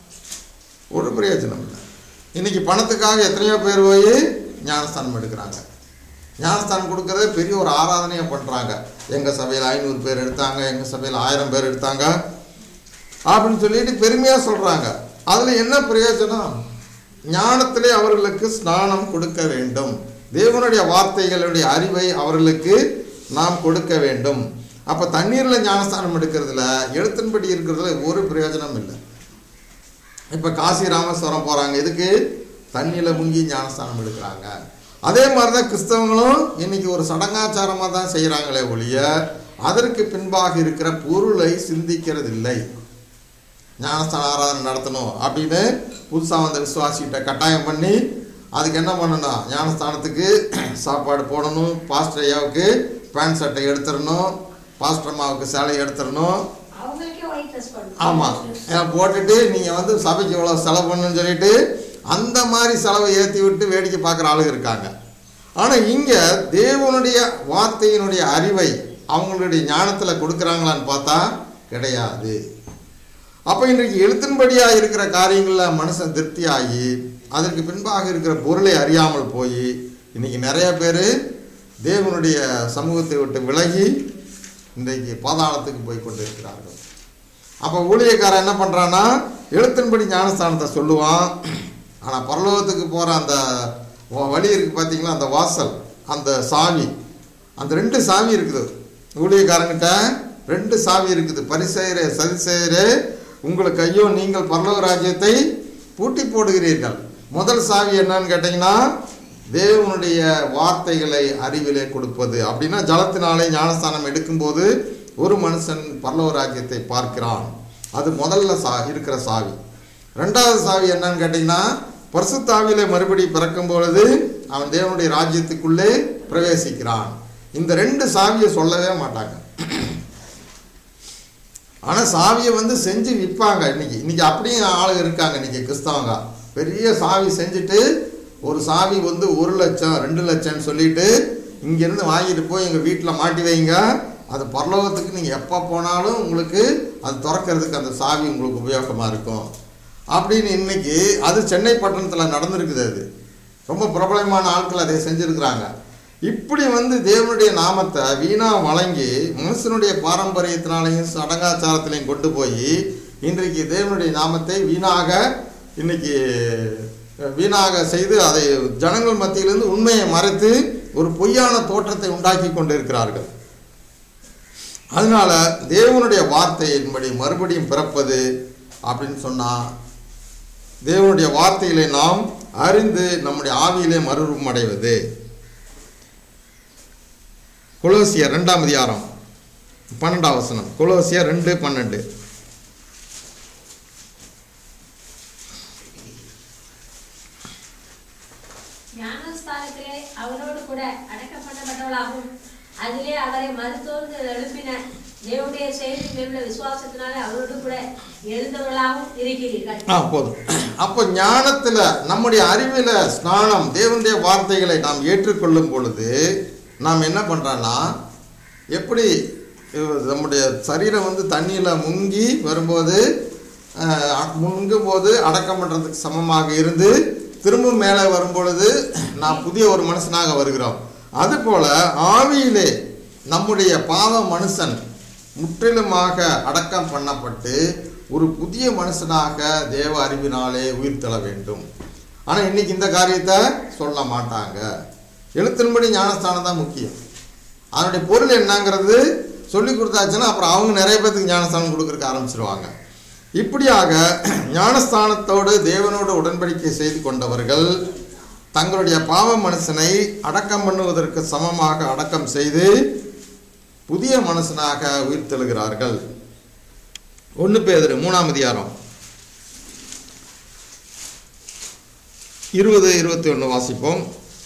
ஒரு பிரயோஜனம் இல்லை இன்னைக்கு பணத்துக்காக எத்தனையோ பேர் போய் ஞானஸ்தானம் எடுக்கிறாங்க ஞானஸ்தானம் கொடுக்கறதே பெரிய ஒரு ஆராதனையாக பண்ணுறாங்க எங்கள் சபையில் ஐநூறு பேர் எடுத்தாங்க எங்கள் சபையில் ஆயிரம் பேர் எடுத்தாங்க அப்படின்னு சொல்லிட்டு பெருமையாக சொல்கிறாங்க அதில் என்ன பிரயோஜனம் ஞானத்திலே அவர்களுக்கு ஸ்நானம் கொடுக்க வேண்டும் தேவனுடைய வார்த்தைகளுடைய அறிவை அவர்களுக்கு நாம் கொடுக்க வேண்டும் அப்போ தண்ணீரில் ஞானஸ்தானம் எடுக்கிறதுல எழுத்தின்படி இருக்கிறதுல ஒரு பிரயோஜனம் இல்லை இப்போ காசி ராமேஸ்வரம் போகிறாங்க இதுக்கு தண்ணியில் முங்கி ஞானஸ்தானம் எடுக்கிறாங்க அதே மாதிரி தான் கிறிஸ்தவங்களும் இன்னைக்கு ஒரு சடங்காச்சாரமாக தான் செய்கிறாங்களே ஒழிய அதற்கு பின்பாக இருக்கிற பொருளை சிந்திக்கிறதில்லை ஞானஸ்தான ஆராதனை நடத்தணும் அப்படின்னு புதுசாக வந்த விசுவாசிகிட்ட கட்டாயம் பண்ணி அதுக்கு என்ன பண்ணணும் ஞானஸ்தானத்துக்கு சாப்பாடு போடணும் பாஸ்டர் ஐயாவுக்கு பேண்ட் சட்டை எடுத்துடணும் பாஸ்டர் அம்மாவுக்கு சேலை எடுத்துடணும் அவங்களுக்கே ஒயிட் ட்ரெஸ் பண்ணணும் ஆமாம் போட்டுட்டு நீங்கள் வந்து சபைக்கு இவ்வளோ செலவு பண்ணுன்னு சொல்லிட்டு அந்த மாதிரி செலவை ஏற்றி விட்டு வேடிக்கை பார்க்குற ஆளுங்க இருக்காங்க ஆனால் இங்கே தேவனுடைய வார்த்தையினுடைய அறிவை அவங்களுடைய ஞானத்தில் கொடுக்குறாங்களான்னு பார்த்தா கிடையாது அப்போ இன்றைக்கு எழுத்தின்படியாக இருக்கிற காரியங்களில் மனுஷன் திருப்தியாகி அதற்கு பின்பாக இருக்கிற பொருளை அறியாமல் போய் இன்னைக்கு நிறைய பேர் தேவனுடைய சமூகத்தை விட்டு விலகி இன்றைக்கு பாதாளத்துக்கு போய் கொண்டு இருக்கிறார்கள் அப்போ ஊழியக்காரன் என்ன பண்ணுறான்னா எழுத்தின்படி ஞானஸ்தானத்தை சொல்லுவான் ஆனால் பரலோகத்துக்கு போகிற அந்த வ- வழி இருக்குது பார்த்தீங்களா அந்த வாசல் அந்த சாவி அந்த ரெண்டு சாவி இருக்குது ஊழியக்காரங்கிட்ட ரெண்டு சாவி இருக்குது பரிசெயரே சதிசெயரே உங்களுக்கு ஐயோ நீங்கள் பரலோக ராஜ்யத்தை பூட்டி போடுகிறீர்கள் முதல் சாவி என்னன்னு கேட்டிங்கன்னா தேவனுடைய வார்த்தைகளை அறிவிலே கொடுப்பது அப்படின்னா ஜலத்தினாலே ஞானஸ்தானம் எடுக்கும்போது ஒரு மனுஷன் பரலோக ராஜ்யத்தை பார்க்கிறான் அது முதல்ல சா இருக்கிற சாவி ரெண்டாவது சாவி என்னன்னு கேட்டிங்கன்னா பரிசுத்தாவிலே மறுபடி பிறக்கும் பொழுது அவன் தேவனுடைய ராஜ்யத்துக்குள்ளே பிரவேசிக்கிறான் இந்த ரெண்டு சாவியை சொல்லவே மாட்டாங்க ஆனால் சாவியை வந்து செஞ்சு விற்பாங்க இன்னைக்கு இன்னைக்கு அப்படியும் ஆளுங்க இருக்காங்க இன்னைக்கு கிறிஸ்தவங்க பெரிய சாவி செஞ்சுட்டு ஒரு சாவி வந்து ஒரு லட்சம் ரெண்டு லட்சம்னு சொல்லிட்டு இங்கேருந்து வாங்கிட்டு போய் எங்கள் வீட்டில் மாட்டி வைங்க அது பரலோகத்துக்கு நீங்கள் எப்போ போனாலும் உங்களுக்கு அது திறக்கிறதுக்கு அந்த சாவி உங்களுக்கு உபயோகமாக இருக்கும் அப்படின்னு இன்னைக்கு அது சென்னை பட்டணத்தில் நடந்திருக்குது அது ரொம்ப பிரபலமான ஆட்கள் அதை செஞ்சுருக்கிறாங்க இப்படி வந்து தேவனுடைய நாமத்தை வீணா வழங்கி மனுஷனுடைய பாரம்பரியத்தினாலையும் சடங்காச்சாரத்திலையும் கொண்டு போய் இன்றைக்கு தேவனுடைய நாமத்தை வீணாக இன்னைக்கு வீணாக செய்து அதை ஜனங்கள் மத்தியிலிருந்து உண்மையை மறைத்து ஒரு பொய்யான தோற்றத்தை உண்டாக்கி கொண்டிருக்கிறார்கள் அதனால தேவனுடைய வார்த்தையின்படி மறுபடியும் பிறப்பது அப்படின்னு சொன்னா தேவனுடைய வார்த்தைகளை நாம் அறிந்து நம்முடைய ஆவியிலே மறுரூபம் அடைவது கொலோசியர் ரெண்டாம் அதிகாரம் பன்னெண்டாம் வசனம் கொலோசியர் ரெண்டு பன்னெண்டு ஞானஸ்தானத்திலே அவரோடு கூட அடக்கம் பண்ணப்பட்டவளாகும் அதிலே அவரை மருத்துவந்து எழுப்பின தேவனுடைய செய்தி மேலுள்ள விசுவாசத்தினாலே அவரோடு கூட எழுந்தவர்களாகவும் இருக்கிறீர்கள் ஆ போதும் அப்போ ஞானத்தில் நம்முடைய அறிவில் ஸ்நானம் தேவனுடைய வார்த்தைகளை நாம் ஏற்றுக்கொள்ளும் பொழுது நாம் என்ன பண்ணுறோன்னா எப்படி அஹ், நம்முடைய சரீரம் வந்து தண்ணியில் முங்கி வரும்போது அஹ், முங்கும் போது அடக்கம் பண்ணுறதுக்கு சமமாக இருந்து திரும்ப மேலே வரும்பொழுது நாம் புதிய ஒரு மனுஷனாக வருகிறோம் அதுபோல ஆவியிலே நம்முடைய பாவ மனுஷன் முற்றிலுமாக அடக்கம் பண்ணப்பட்டு ஒரு புதிய மனுஷனாக தேவ அறிவினாலே உயிர்த்தெழ வேண்டும் ஆனால் இன்னைக்கு இந்த காரியத்தை சொல்ல மாட்டாங்க எழுத்தின்படி ஞானஸ்தானம் தான் முக்கியம் அதனுடைய பொருள் என்னங்கிறது சொல்லி கொடுத்தாச்சுன்னா அப்புறம் அவங்க நிறைய பேத்துக்கு ஞானஸ்தானம் கொடுக்கறதுக்கு ஆரம்பிச்சிருவாங்க இப்படியாக ஞானஸ்தானத்தோடு தேவனோடு உடன்படிக்கை செய்து கொண்டவர்கள் தங்களுடைய பாவ மனுஷனை அடக்கம் பண்ணுவதற்கு சமமாக அடக்கம் செய்து புதிய மனுஷனாக உயிர்த்தெழுகிறார்கள் ஒன்று பேதரு மூணாம் அதிகாரம் இருபது இருபத்தி ஒன்று வாசிப்போம்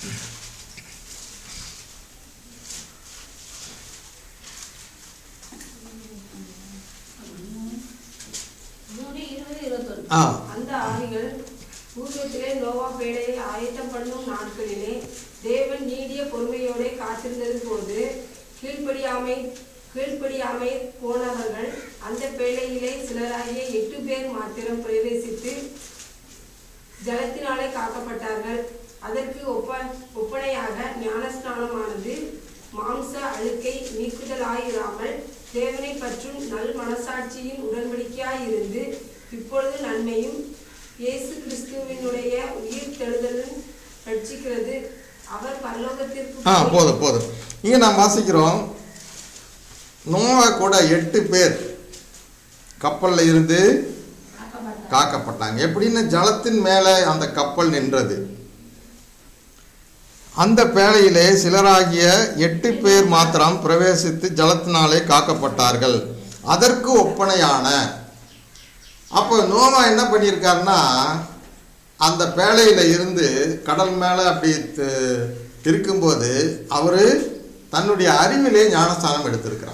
மூணு இருபது இருபத்தொன்று ஆ அந்த ஆவிகள் பூர்வத்திலே நோவா பேழையை ஆயத்தம் பண்ணும் நாட்களிலே தேவன் நீடிய பொறுமையோட காத்திருந்தது போது கீழ்ப்படியாமை கீழ்ப்படியாமை போனவர்கள் அந்த பேழையிலே சிலராகிய எட்டு பேர் மாத்திரம் பிரவேசித்து ஜலத்தினாலே காக்கப்பட்டார்கள் அதற்கு ஒப்ப ஒப்பனையாக ஞானஸ்நானமானது மாம்ச அழுக்கை நீக்குதலாயிராமல் தேவனை பற்றும் நல் மனசாட்சியின் உடன்படிக்கையாயிருந்து இப்பொழுது நன்மையும் இயேசு கிறிஸ்துவினுடைய உயிர் தெழுதலும் ரட்சிக்கிறது அவர் பரலோகத்திற்கு ஆ போய் போதும் போதும் இங்கே நாம் வாசிக்கிறோம் நோவா கூட எட்டு பேர் கப்பலில் இருந்து காக்கப்பட்டார் காக்கப்பட்டாங்க எப்படின்னு ஜலத்தின் மேலே அந்த கப்பல் நின்றது அந்த பேழையிலே சிலராகிய எட்டு பேர் மாத்திரம் பிரவேசித்து ஜலத்தினாலே காக்கப்பட்டார்கள் அதற்கு ஒப்பனையான அப்போ நோவா என்ன பண்ணியிருக்காருன்னா அந்த பேழையில இருந்து கடல் மேலே அப்படி த- இருக்கும்போது அவர் தன்னுடைய அறிவிலே ஞானஸ்தானம் எடுத்திருக்கிறார்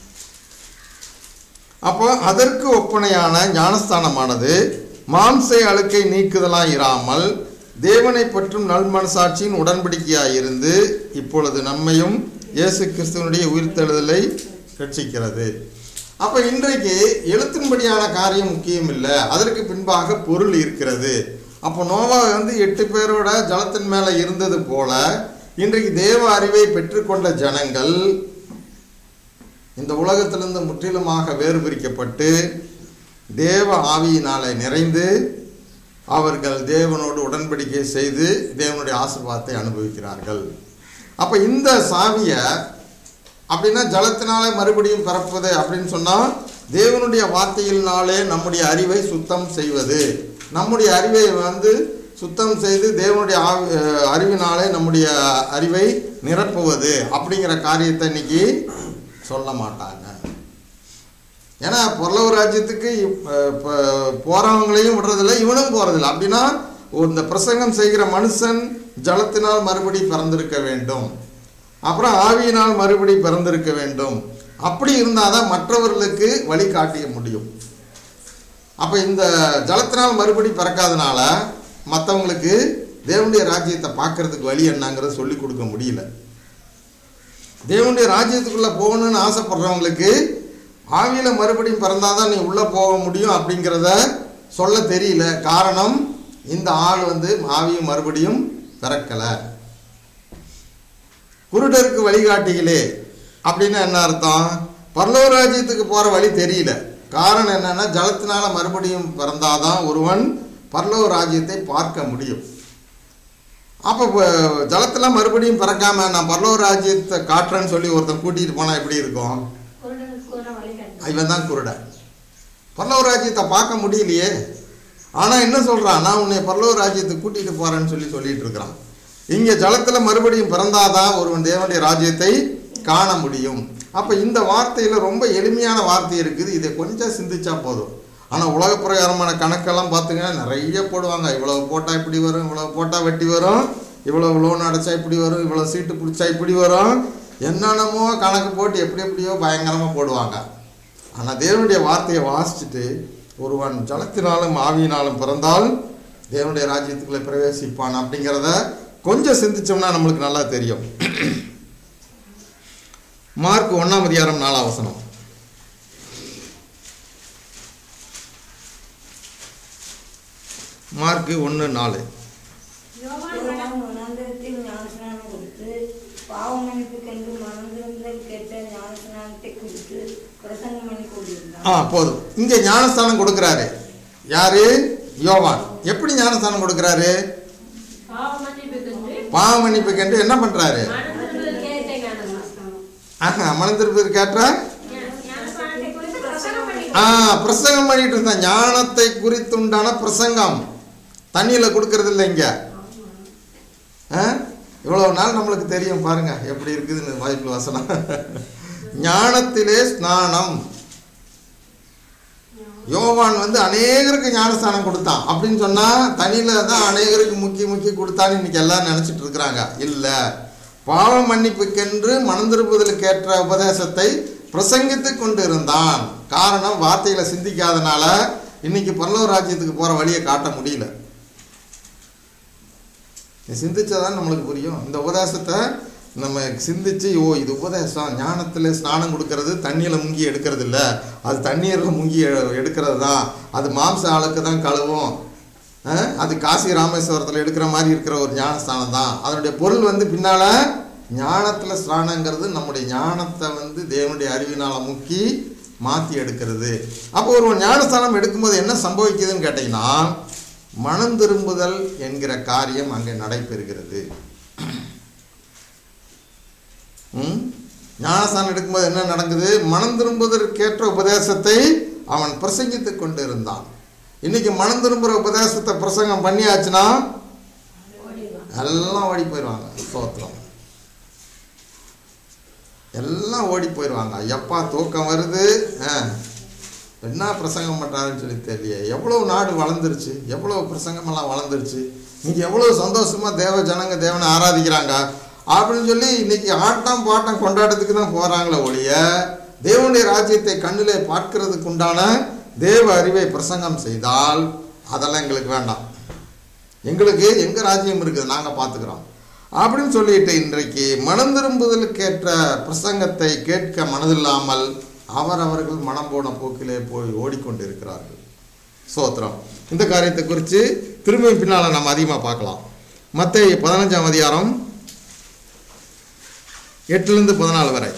அப்போ அதற்கு ஒப்பனையான ஞானஸ்தானமானது மாம்சை அழுக்கை நீக்குதலாய் இராமல் தேவனை பற்றும் நல்மனசாட்சியின் உடன்படிக்கையாய் இருந்து இப்பொழுது நம்மையும் இயேசு கிறிஸ்துவனுடைய உயிர்த்தெழுதலை ரட்சிக்கிறது அப்போ இன்றைக்கு எழுத்தின்படியான காரியம் முக்கியம் இல்லை அதற்கு பின்பாக பொருள் இருக்கிறது அப்போ நோவா வந்து எட்டு பேரோட ஜலத்தின் மேலே இருந்தது போல இன்றைக்கு தேவ அறிவை பெற்றுக்கொண்ட ஜனங்கள் இந்த உலகத்திலிருந்து முற்றிலுமாக வேறு பிரிக்கப்பட்டு தேவ ஆவியினாலே நிறைந்து அவர்கள் தேவனோடு உடன்படிக்கை செய்து தேவனுடைய ஆசீர்வாதத்தை அனுபவிக்கிறார்கள் அப்போ இந்த சாவியை அப்படின்னா ஜலத்தினாலே மறுபடியும் பிறப்பது அப்படின்னு சொன்னால் தேவனுடைய வார்த்தையினாலே நம்முடைய அறிவை சுத்தம் செய்வது நம்முடைய அறிவை வந்து சுத்தம் செய்து தேவனுடைய ஆவி அஹ் அறிவினாலே நம்முடைய அறிவை நிரப்புவது அப்படிங்கிற காரியத்தை இன்னைக்கு சொல்ல மாட்டாங்க ஏன்னா பரலவ ராஜ்யத்துக்கு இப்போ போகிறவங்களையும் விடுறதில்ல இவனும் போகிறதில்ல அப்படின்னா இந்த பிரசங்கம் செய்கிற மனுஷன் ஜலத்தினால் மறுபடி பிறந்திருக்க வேண்டும் அப்புறம் ஆவியினால் மறுபடி பிறந்திருக்க வேண்டும் அப்படி இருந்தால் தான் மற்றவர்களுக்கு வழி காட்டிய முடியும் அப்போ இந்த ஜலத்தினால் மறுபடி பிறக்காதனால மற்றவங்களுக்கு தேவனுடைய ராஜ்யத்தை பார்க்கறதுக்கு வழி என்னங்கிறத சொல்லி கொடுக்க முடியல தேவனுடைய ராஜ்யத்துக்குள்ளே போகணும்னு ஆசைப்படுறவங்களுக்கு ஆவியில் மறுபடியும் பிறந்தாதான் நீ உள்ளே போக முடியும் அப்படிங்கிறத சொல்ல தெரியல காரணம் இந்த ஆள் வந்து ஆவியும் மறுபடியும் பிறக்கலை குருடருக்கு வழிகாட்டிகளே அப்படின்னு என்ன அர்த்தம் பரலோக ராஜ்யத்துக்கு போகிற வழி தெரியல காரணம் என்னன்னா ஜலத்தினால மறுபடியும் பிறந்தாதான் ஒருவன் பரலோக ராஜ்யத்தை பார்க்க முடியும் அப்போ ஜலத்தில் மறுபடியும் பிறக்காம நான் பரலோக ராஜ்யத்தை காட்டுறேன்னு சொல்லி ஒருத்தன் கூட்டிகிட்டு போனால் எப்படி இருக்கும் குருடனுக்கு குருடன் வழிகாட்டு இவன் தான் குருடன் பரலோக ராஜ்யத்தை பார்க்க முடியலையே ஆனால் என்ன சொல்கிறான் நான் உன்னை பரலோக ராஜ்யத்துக்கு கூட்டிகிட்டு போகிறேன்னு சொல்லி சொல்லிட்டு இருக்கிறான் இங்கே ஜலத்தில் மறுபடியும் பிறந்தாதான் ஒருவன் தேவனுடைய ராஜ்யத்தை காண முடியும் அப்போ இந்த வார்த்தையில் ரொம்ப எளிமையான வார்த்தை இருக்குது இதை கொஞ்சம் சிந்திச்சா போதும் ஆனால் உலக பிரகாரமான கணக்கெல்லாம் பார்த்துங்கன்னா நிறைய போடுவாங்க இவ்வளவு போட்டால் இப்படி வரும் இவ்வளவு போட்டால் வெட்டி வரும் இவ்வளவு லோன் அடைச்சா இப்படி வரும் இவ்வளோ சீட்டு பிடிச்சா இப்படி வரும் என்னென்னமோ கணக்கு போட்டு எப்படி எப்படியோ பயங்கரமாக போடுவாங்க ஆனால் தேவனுடைய வார்த்தையை வாசிச்சுட்டு ஒருவன் ஜலத்தினாலும் ஆவியினாலும் பிறந்தால் தேவனுடைய ராஜ்யத்துக்குள்ளே பிரவேசிப்பான் அப்படிங்கிறத கொஞ்சம் சிந்திச்சோம்னா நம்மளுக்கு நல்லா தெரியும் மார்க் ஒன்றாம் அதிகாரம் நாலாம் வசனம் மார்க்கு ஒன்று நாலு யோவான் யோவான் வனாந்திரத்தில் ஞானஸ்நானம் கொடுத்து பாவமன்னிப்புக்கென்று மனந்திருந்தல் கேட்ட ஞானஸ்நானத்தை குறித்து பிரசங்கம் ஆ போதும் இங்கே ஞானஸ்தானம் கொடுக்குறாரு யாரு யோவான் எப்படி ஞானஸ்தானம் கொடுக்குறாரு பாவ மன்னிப்புக்கென்று பாவ மன்னிப்புக்கென்று என்ன பண்றாரு மனதில் கேட்ட ஞானஸ்தானம். ஆஹா மனந்திருப்பது கேட்டா ஞா- ஞானஸ்தானத்தை குறித்து பிரசங்கம் பண்ணி ஆ பிரசங்கம் பண்ணிட்டு இருந்தான் ஞானத்தை குறித்துண்டான பிரசங்கம் தண்ணியில் கொடுக்கறது இல்லை இங்க ஆ இவ்வளவு நாள் நம்மளுக்கு தெரியும் பாருங்க எப்படி இருக்குதுன்னு வாய்ப்பு வசனம் ஞானத்திலே ஸ்நானம் யோவான் வந்து அநேகருக்கு ஞானஸ்தானம் கொடுத்தான் அப்படின்னு சொன்னா தண்ணியில தான் அநேகருக்கு முக்கிய முக்கிய கொடுத்தான்னு இன்னைக்கு எல்லாரும் நினைச்சிட்டு இருக்கிறாங்க இல்ல பாவ மன்னிப்புக்கென்று மனந்திருப்புதலுக்கு ஏற்ற உபதேசத்தை பிரசங்கித்து கொண்டு இருந்தான் காரணம் வார்த்தைகளை சிந்திக்காதனால இன்னைக்கு பல்லவ ராஜ்யத்துக்கு போற வழியை காட்ட முடியல நீ சிந்திச்சாதான் நம்மளுக்கு புரியும் இந்த உபதேசத்தை நம்ம சிந்திச்சு ஓ இது உபதேசம் ஞானத்தில் ஸ்நானம் கொடுக்கறது தண்ணியில் முங்கி எடுக்கிறது இல்லை அது தண்ணீரில் முங்கி எ- எடுக்கிறது தான் அது மாம்ச ஆளுக்கு தான் கழுவும் அஹ், அது காசி ராமேஸ்வரத்தில் எடுக்கிற மாதிரி இருக்கிற ஒரு ஞானஸ்தானம் தான் அதனுடைய பொருள் வந்து பின்னால் ஞானத்தில் ஸ்நானங்கிறது நம்முடைய ஞானத்தை வந்து தேவனுடைய அறிவினால் முக்கி மாற்றி எடுக்கிறது அப்போ ஒரு ஞானஸ்தானம் எடுக்கும்போது என்ன சம்பவிக்குதுன்னு கேட்டிங்கன்னா மனம் திரும்புதல் என்கிற காரியம் அங்கே நடைபெறுகிறது ம்? ஞானஸ்தானம் எடுக்கும்போது என்ன நடக்குது மனம் திரும்புவதற்கேற்ற உபதேசத்தை அவன் பிரசங்கித்துக் கொண்டு இருந்தான் இன்னைக்கு மனம் திரும்புகிற உபதேசத்தை பிரசங்கம் பண்ணியாச்சுன்னா எல்லாம் ஓடி போயிடுவாங்க ஸ்தோத்திரம் எல்லாம் ஓடி போயிடுவாங்க எப்பா தூக்கம் வருது ஆ, என்ன பிரசங்கம் பண்ணுறாருன்னு சொல்லி தெரியல எவ்வளோ நாடு வளர்ந்துருச்சு எவ்வளோ பிரசங்கமெல்லாம் வளர்ந்துருச்சு இங்கே எவ்வளோ சந்தோஷமாக தேவ ஜனங்க தேவனை ஆராதிக்கிறாங்க அப்படின்னு சொல்லி இன்னைக்கு ஆட்டம் பாட்டம் கொண்டாட்டத்துக்கு தான் போகிறாங்களே ஒழிய தேவனுடைய ராஜ்யத்தை கண்ணிலே பார்க்கிறதுக்கு உண்டான தேவ அறிவை பிரசங்கம் செய்தால் அதெல்லாம் எங்களுக்கு வேண்டாம் எங்களுக்கு எங்கள் ராஜ்யம் இருக்குது நாங்கள் பார்த்துக்கிறோம் அப்படின்னு சொல்லிட்டு இன்றைக்கு மனம் திரும்புதலுக்கேற்ற பிரசங்கத்தை கேட்க மனதில்லாமல் அவரவர்கள் மனம் போன போக்கிலே போய் ஓடிக்கொண்டிருக்கிறார்கள் சோத்திரம் இந்த காரியத்தை குறித்து திரும்ப பின்னால் நம்ம அதிகமாக பார்க்கலாம் மற்ற பதினஞ்சாம் அதிகாரம் எட்டுலேருந்து பதினாலு வரை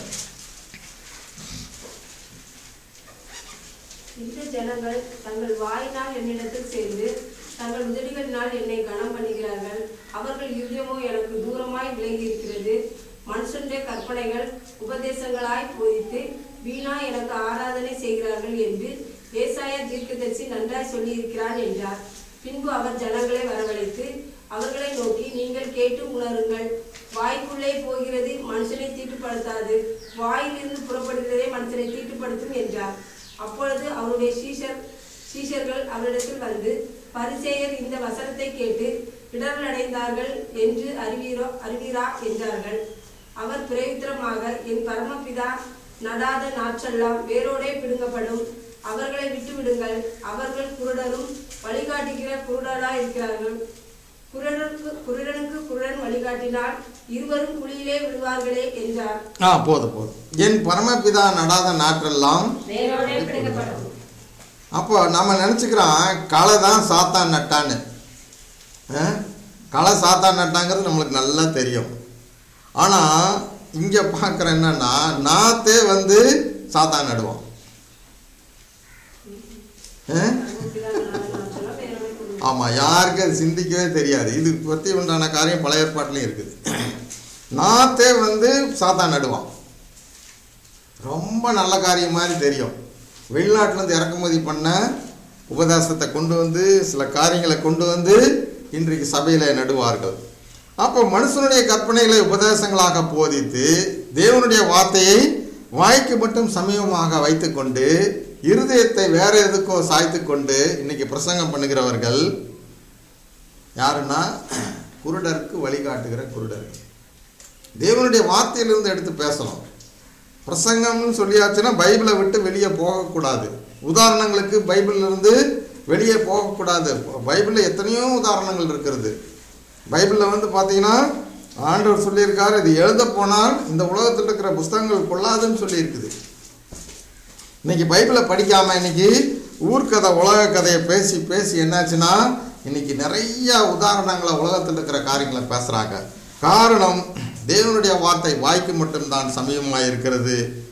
இந்த ஜனங்கள் தங்கள் வாயினால் என்னிடத்தில் சேர்ந்து தங்கள் உதடுகளினால் என்னை கனம் பண்ணுகிறார்கள் அவர்கள் இருதயமோ எனக்கு தூரமாய் விலகி இருக்கிறது மனுஷனுடைய கற்பனைகள் உபதேசங்களாய் போதித்து வீணா எனக்கு ஆராதனை செய்கிறார்கள் என்று ஏசாயா தீர்க்கதரிசி நன்றாய் சொல்லியிருக்கிறான் என்றார் பின்பு அவர் ஜனங்களை வரவழைத்து அவர்களை நோக்கி நீங்கள் கேட்டு உணருங்கள் வாய்க்குள்ளே போகிறது மனுஷனை தீட்டுப்படுத்தாது வாயிலிருந்து புறப்படுகிறதே மனுஷனை தீட்டுப்படுத்தும் என்றார் அப்பொழுது அவருடைய சீஷர் சீஷர்கள் அவரிடத்தில் வந்து பரிசேயர் இந்த வசனத்தை கேட்டு இடரல் அடைந்தார்கள் என்று அறிவீரோ அறிவீரா என்றார்கள் அவர் பிரயுத்திரமாக என் பரமபிதா நடாத நாற்றெல்லாம் வேரோடே பிடுங்கப்படும் அவர்களை விட்டு விடுங்கள் அவர்கள் குருடரும் வழிகாட்டுகிற குருடராய் இருக்கிறார்கள் குருடனுக்கு குருடனுக்கு குருடன் வழிகாட்டினால் இருவரும் குழியிலே விழுவார்களே என்றார் ஆ போதும் போதும் என் பரமபிதா நடாத நாற்றெல்லாம் வேரோடே பிடுங்கப்படும் அப்போ நம்ம நினச்சிக்கிறோம் களை தான் சாத்தான் நட்டான்னு ஆ? களை சாத்தான் நட்டாங்கிறது நம்மளுக்கு நல்லா தெரியும் ஆனால் இங்கே பார்க்குற என்னன்னா நாத்தே வந்து சாத்தான் நடுவான் ஆ? பரமபிதா நடாத நாற்றெல்லாம் வேரோடே பிடுங்க ஆமாம் யாருக்கு அது சிந்திக்கவே தெரியாது இது பற்றி உண்டான காரியம் பழைய ஏற்பாட்டிலையும் இருக்குது நாத்தே வந்து சாத்தான் நடுவான் ரொம்ப நல்ல காரியம் மாதிரி தெரியும் வெளிநாட்டிலேருந்து இறக்குமதி பண்ண உபதேசத்தை கொண்டு வந்து சில காரியங்களை கொண்டு வந்து இன்றைக்கு சபையில் நடுவார்கள் அப்போ மனுஷனுடைய கற்பனைகளை உபதேசங்களாக போதித்து தேவனுடைய வார்த்தையை வாய்க்கு மட்டும் சமீபமாக வைத்துக்கொண்டு இருதயத்தை வேற எதுக்கோ சாய்த்து கொண்டு இன்னைக்கு பிரசங்கம் பண்ணுகிறவர்கள் யாருன்னா குருடருக்கு வழிகாட்டுகிற குருடர்கள் தேவனுடைய வார்த்தையிலிருந்து எடுத்து பேசணும் பிரசங்கம்னு சொல்லியாச்சுன்னா பைபிளை விட்டு வெளியே போகக்கூடாது உதாரணங்களுக்கு பைபிள்ல இருந்து வெளியே போகக்கூடாது பைபிளில் எத்தனையோ உதாரணங்கள் இருக்கிறது பைபிளில் வந்து பார்த்தீங்கன்னா ஆண்டவர் சொல்லியிருக்காரு இது எழுத போனால் இந்த உலகத்தில் இருக்கிற புஸ்தகங்கள் கொள்ளாதுன்னு சொல்லியிருக்குது இன்னைக்கு பைபிளை படிக்காம இன்னைக்கு ஊர்க்கதை உலக கதையை பேசி பேசி என்னாச்சுன்னா இன்னைக்கு நிறைய உதாரணங்களை உலகத்தில் இருக்கிற காரியங்களை பேசுறாங்க காரணம் தேவனுடைய வார்த்தை வாய்க்கு மட்டும்தான் சமயமாக இருக்கிறது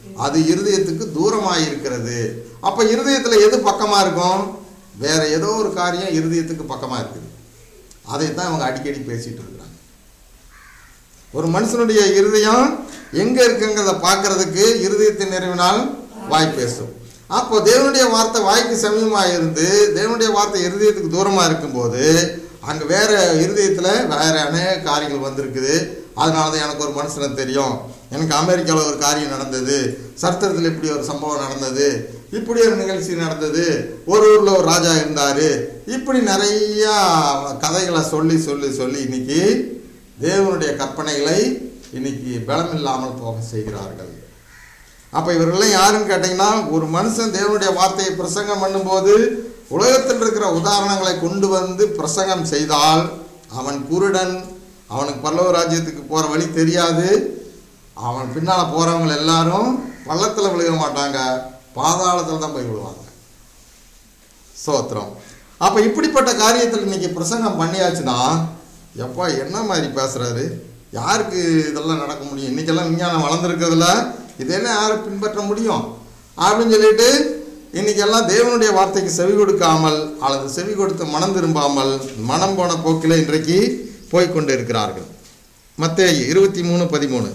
அது இருதயத்துக்கு தூரமாக இருக்கிறது அப்போ இருதயத்தில் எது பக்கமாக இருக்கும் வேற ஏதோ ஒரு காரியம் இருதயத்துக்கு பக்கமாக இருக்குது அதைத்தான் அவங்க அடிக்கடி பேசிட்டு இருக்கிறாங்க ஒரு மனுஷனுடைய இருதயம் எங்கே இருக்குங்கிறத பார்க்கறதுக்கு இருதயத்தின் நிறைவினால் வாய் பேசும் அப்போ தேவனுடைய வார்த்தை வாய்க்கு சமீபமாக இருந்து தேவனுடைய வார்த்தை இருதயத்துக்கு தூரமாக இருக்கும்போது அங்கே வேற இருதயத்தில் வேற அநேக காரியங்கள் வந்திருக்குது அதனால தான் எனக்கு ஒரு மனுஷனை தெரியும் எனக்கு அமெரிக்காவில் ஒரு காரியம் நடந்தது சர்த்தத்தில் இப்படி ஒரு சம்பவம் நடந்தது இப்படி ஒரு நிகழ்ச்சி நடந்தது ஒரு ஊரில் ஒரு ராஜா இருந்தார் இப்படி நிறையா கதைகளை சொல்லி சொல்லி சொல்லி இன்னைக்கு தேவனுடைய கற்பனைகளை இன்னைக்கு பலமில்லாமல் போக செய்கிறார்கள் அப்போ இவர்கள்லாம் யாருன்னு கேட்டிங்கன்னா ஒரு மனுஷன் தேவனுடைய வார்த்தையை பிரசங்கம் பண்ணும்போது உலகத்தில் இருக்கிற உதாரணங்களை கொண்டு வந்து பிரசங்கம் செய்தால் அவன் குருடன் அவனுக்கு பல்லவ ராஜ்யத்துக்கு போகிற வழி தெரியாது அவன் பின்னால் போகிறவங்க எல்லாரும் பள்ளத்தில் விழுக மாட்டாங்க பாதாளத்தில் தான் போய் விழுவாங்க சோத்திரம் அப்போ இப்படிப்பட்ட காரியத்தில் இன்னைக்கு பிரசங்கம் பண்ணியாச்சுன்னா எப்பா என்ன மாதிரி பேசுகிறாரு யாருக்கு இதெல்லாம் நடக்க முடியும் இன்னைக்கெல்லாம் விஞ்ஞானம் வளர்ந்துருக்கிறதுல இதெல்லாம் யாரும் பின்பற்ற முடியும் அப்படின்னு சொல்லிட்டு இன்னைக்கெல்லாம் தேவனுடைய வார்த்தைக்கு செவி கொடுக்காமல் அல்லது செவி கொடுத்து மனம் திரும்பாமல் மனம் போன போக்கில் இன்றைக்கு போய்க்கொண்டு இருக்கிறார்கள் மத்தேயு இருபத்தி மூணு பதிமூணு